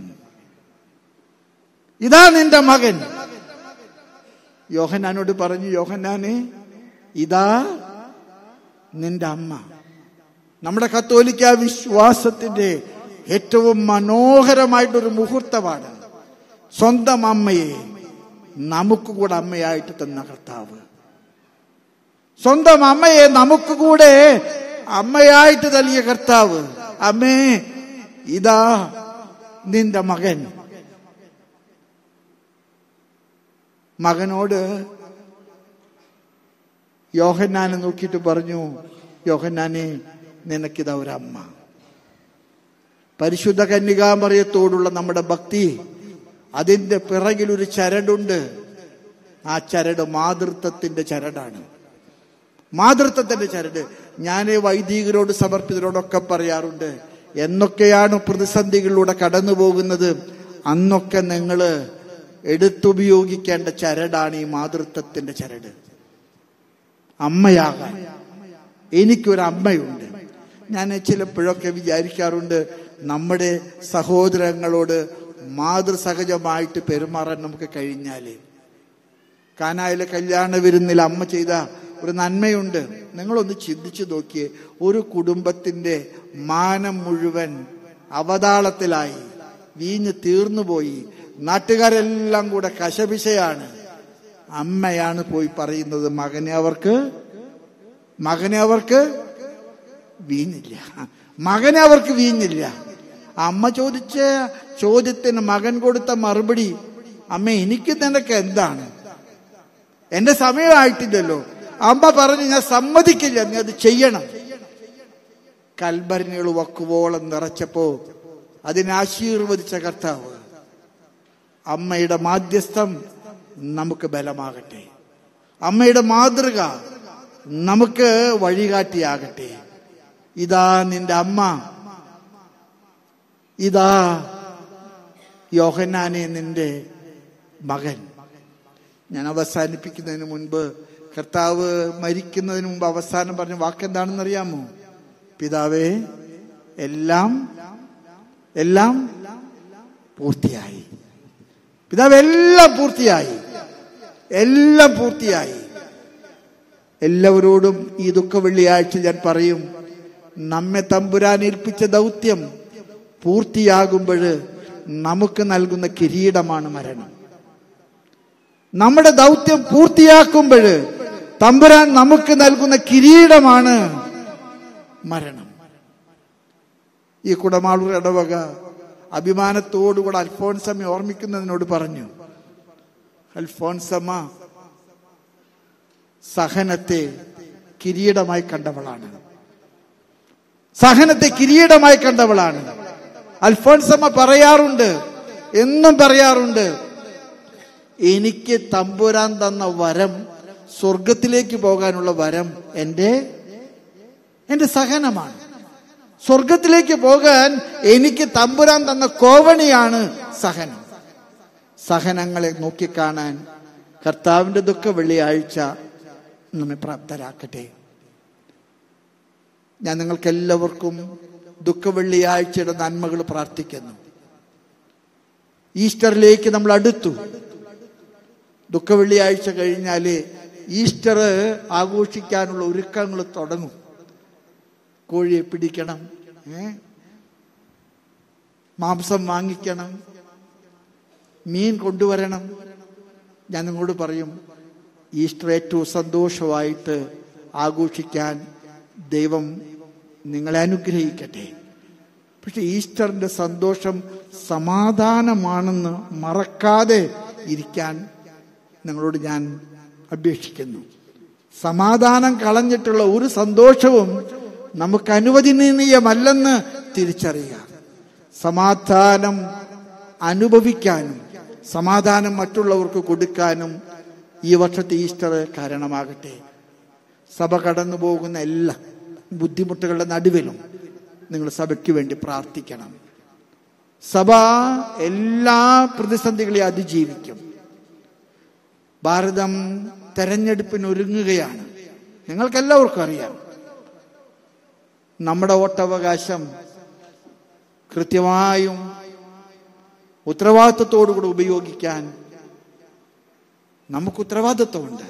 ഇതാ നിന്റെ മകൻ യോഹന്നാനോട് പറഞ്ഞു യോഹന്നാനെ ഇതാ നിന്റെ അമ്മ നമ്മുടെ കത്തോലിക്ക വിശ്വാസത്തിന്റെ ഏറ്റവും മനോഹരമായിട്ടൊരു മുഹൂർത്തമാണ് സ്വന്തം അമ്മയെ നമുക്ക് കൂടെ അമ്മയായിട്ട് തന്ന കർത്താവ് സ്വന്തം അമ്മയെ നമുക്ക് കൂടെ അമ്മയായിട്ട് നൽകിയ കർത്താവ് അമ്മേ ഇതാ നിന്റെ മകൻ മകനോട് യോഹന്നാനെ നോക്കിയിട്ട് പറഞ്ഞു യോഹന്നാനെ നിനക്കിതാ ഒരമ്മ പരിശുദ്ധ കന്യകാമറിയത്തോടുള്ള നമ്മുടെ ഭക്തി അതിന്റെ പിറകിൽ ഒരു ചരടുണ്ട് ആ ചരട് മാതൃത്വത്തിന്റെ ചരടാണ് മാതൃത്വത്തിന്റെ ചരട് ഞാൻ വൈദികരോട് സമർപ്പിതരോടൊക്കെ പറയാറുണ്ട് എന്നൊക്കെയാണ് പ്രതിസന്ധികളിലൂടെ കടന്നു പോകുന്നത് അന്നൊക്കെ നിങ്ങൾ എടുത്തുപയോഗിക്കേണ്ട ചരടാണ് ഈ മാതൃത്വത്തിന്റെ ചരട് അമ്മയാകാൻ എനിക്കൊരു അമ്മയുണ്ട് ഞാൻ ചിലപ്പോഴൊക്കെ വിചാരിക്കാറുണ്ട് നമ്മുടെ സഹോദരങ്ങളോട് മാതൃസഹജമായിട്ട് പെരുമാറാൻ നമുക്ക് കഴിഞ്ഞാല് കാനായിലെ കല്യാണ വിരുന്നിൽ അമ്മ ചെയ്ത ഒരു നന്മയുണ്ട് നിങ്ങളൊന്ന് ചിന്തിച്ചു നോക്കിയേ ഒരു കുടുംബത്തിന്റെ മാനം മുഴുവൻ അവതാളത്തിലായി വീഞ്ഞ് തീർന്നുപോയി നാട്ടുകാരെല്ലാം കൂടെ കശപിശയാണ് അമ്മയാണ് പോയി പറയുന്നത് മകനെ അവർക്ക് മകനെ അവർക്ക് വീഞ്ഞില്ല മകനെ അവർക്ക് വീഞ്ഞില്ല അമ്മ ചോദിച്ച ചോദ്യത്തിന് മകൻ കൊടുത്ത മറുപടി അമ്മ എനിക്ക് നിനക്ക് എന്താണ് എന്റെ സമയമായിട്ടില്ലല്ലോ അമ്മ പറഞ്ഞു ഞാൻ സമ്മതിക്കില്ല നീ അത് ചെയ്യണം കൽഭരണികൾ വക്കുവോളം നിറച്ചപ്പോ അതിനെ ആശീർവദിച്ച കർത്താവ് അമ്മയുടെ മാധ്യസ്ഥം നമുക്ക് ബലമാകട്ടെ അമ്മയുടെ മാതൃക നമുക്ക് വഴികാട്ടിയാകട്ടെ ഇതാ നിന്റെ അമ്മ ഇതാ യോഹന്നാനെ നിന്റെ മകൻ ഞാൻ അവസാനിപ്പിക്കുന്നതിന് മുൻപ് കർത്താവ് മരിക്കുന്നതിന് മുമ്പ് അവസാനം പറഞ്ഞ വാക്കെന്താണെന്ന് അറിയാമോ പിതാവേ എല്ലാം എല്ലാം പൂർത്തിയായി പിതാവ് എല്ലാം പൂർത്തിയായി എല്ലാം പൂർത്തിയായി എല്ലാവരോടും ഈ ദുഃഖ വെള്ളിയാഴ്ച ഞാൻ പറയും നമ്മെ തമ്പുരാൻ ഏൽപ്പിച്ച ദൗത്യം പൂർത്തിയാകുമ്പോൾ നമുക്ക് നൽകുന്ന കിരീടമാണ് മരണം നമ്മുടെ ദൗത്യം പൂർത്തിയാക്കുമ്പോൾ തമ്പുരാൻ നമുക്ക് നൽകുന്ന കിരീടമാണ് മരണം ഈ കുടമാളൂർ ഇടവക അഭിമാനത്തോടുകൂടെ അൽഫോൻസമ്മെ ഓർമ്മിക്കുന്നതിനോട് പറഞ്ഞു അൽഫോൻസമ്മ സഹനത്തെ കിരീടമായി കണ്ടവളാണ് സഹനത്തെ കിരീടമായി കണ്ടവളാണ് അൽഫോൻസമ്മ പറയാറുണ്ട് എന്നും പറയാറുണ്ട് എനിക്ക് തമ്പുരാൻ തന്ന വരം സ്വർഗത്തിലേക്ക് പോകാനുള്ള വരം എൻ്റെ എൻ്റെ സഹനമാണ് സ്വർഗത്തിലേക്ക് പോകാൻ എനിക്ക് തമ്പുരാൻ തന്ന കോവണിയാണ് സഹനം സഹനങ്ങളെ നോക്കിക്കാണാൻ കർത്താവിന്റെ ദുഃഖ വെള്ളിയാഴ്ച നമ്മെ പ്രാപ്തരാക്കട്ടെ ഞാൻ നിങ്ങൾക്ക് എല്ലാവർക്കും ദുഃഖ വെള്ളിയാഴ്ചയുടെ നന്മകൾ പ്രാർത്ഥിക്കുന്നു ഈസ്റ്ററിലേക്ക് നമ്മൾ അടുത്തു ദുഃഖ വെള്ളിയാഴ്ച കഴിഞ്ഞാൽ ഈസ്റ്റർ ആഘോഷിക്കാനുള്ള ഒരുക്കങ്ങൾ തുടങ്ങും കോഴിയെ പിടിക്കണം ഏ മാംസം വാങ്ങിക്കണം മീൻ കൊണ്ടുവരണം ഞാൻ നിങ്ങളോട് പറയും ഈസ്റ്റർ ഏറ്റവും സന്തോഷമായിട്ട് ആഘോഷിക്കാൻ ദൈവം നിങ്ങളെ അനുഗ്രഹിക്കട്ടെ പക്ഷെ ഈസ്റ്ററിന്റെ സന്തോഷം സമാധാനമാണെന്ന് മറക്കാതെ ഇരിക്കാൻ നിങ്ങളോട് ഞാൻ അപേക്ഷിക്കുന്നു സമാധാനം കളഞ്ഞിട്ടുള്ള ഒരു സന്തോഷവും നമുക്ക് അനുവദനീയമല്ലെന്ന് തിരിച്ചറിയുക സമാധാനം അനുഭവിക്കാനും സമാധാനം മറ്റുള്ളവർക്ക് കൊടുക്കാനും ഈ വർഷത്തെ ഈസ്റ്റർ കാരണമാകട്ടെ സഭ കടന്നു പോകുന്ന എല്ലാ ബുദ്ധിമുട്ടുകളുടെ നടുവിലും നിങ്ങൾ സഭയ്ക്ക് വേണ്ടി പ്രാർത്ഥിക്കണം സഭ എല്ലാ പ്രതിസന്ധികളെയും അതിജീവിക്കും ഭാരതം തെരഞ്ഞെടുപ്പിന് ഒരുങ്ങുകയാണ് നിങ്ങൾക്കെല്ലാവർക്കും അറിയാം നമ്മുടെ വോട്ടവകാശം കൃത്യമായും ഉത്തരവാദിത്വത്തോടുകൂടി ഉപയോഗിക്കാൻ നമുക്ക് ഉത്തരവാദിത്വമുണ്ട്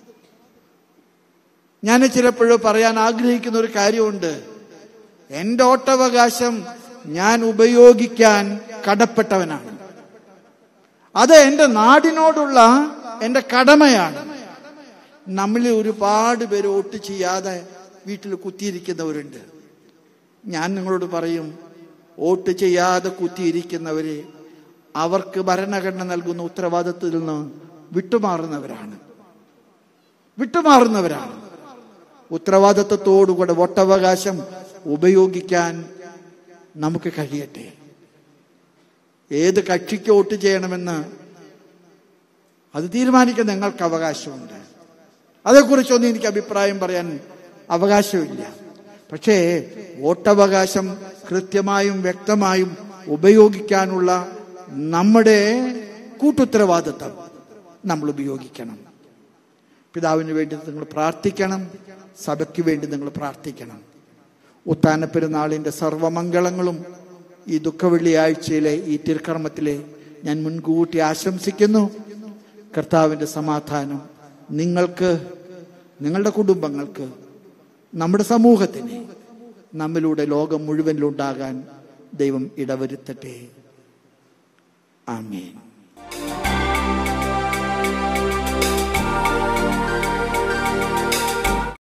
ഞാൻ ചിലപ്പോഴും പറയാൻ ആഗ്രഹിക്കുന്ന ഒരു കാര്യമുണ്ട് എൻ്റെ വോട്ടവകാശം ഞാൻ ഉപയോഗിക്കാൻ കടപ്പെട്ടവനാണ് അത് എൻ്റെ നാടിനോടുള്ള എൻ്റെ കടമയാണ് നമ്മളിൽ ഒരുപാട് പേര് വോട്ട് ചെയ്യാതെ വീട്ടിൽ കുത്തിയിരിക്കുന്നവരുണ്ട് ഞാൻ നിങ്ങളോട് പറയും വോട്ട് ചെയ്യാതെ കുത്തിയിരിക്കുന്നവര് അവർക്ക് ഭരണഘടന നൽകുന്ന ഉത്തരവാദിത്വത്തിൽ നിന്ന് വിട്ടുമാറുന്നവരാണ് വിട്ടുമാറുന്നവരാണ് ഉത്തരവാദിത്വത്തോടുകൂടെ വോട്ടവകാശം ഉപയോഗിക്കാൻ നമുക്ക് കഴിയട്ടെ ഏത് കക്ഷിക്ക് വോട്ട് ചെയ്യണമെന്ന് അത് തീരുമാനിക്കാൻ നിങ്ങൾക്ക് അവകാശമുണ്ട് അതേക്കുറിച്ചൊന്നും എനിക്ക് അഭിപ്രായം പറയാൻ അവകാശമില്ല പക്ഷേ വോട്ടവകാശം കൃത്യമായും വ്യക്തമായും ഉപയോഗിക്കാനുള്ള നമ്മുടെ കൂട്ടുത്തരവാദിത്വം നമ്മൾ ഉപയോഗിക്കണം പിതാവിന് വേണ്ടി നിങ്ങൾ പ്രാർത്ഥിക്കണം സഭയ്ക്ക് വേണ്ടി നിങ്ങൾ പ്രാർത്ഥിക്കണം ഉത്താന പെരുന്നാളിൻ്റെ സർവമംഗളങ്ങളും ഈ ദുഃഖവെള്ളിയാഴ്ചയിലെ ഈ തിരുക്കർമ്മത്തിലെ ഞാൻ മുൻകൂട്ടി ആശംസിക്കുന്നു കർത്താവിൻ്റെ സമാധാനം നിങ്ങൾക്ക് നിങ്ങളുടെ കുടുംബങ്ങൾക്ക് നമ്മുടെ സമൂഹത്തിന് നമ്മിലൂടെ ലോകം മുഴുവനിലുണ്ടാകാൻ ദൈവം ഇടവരുത്തട്ടെ ആമേൻ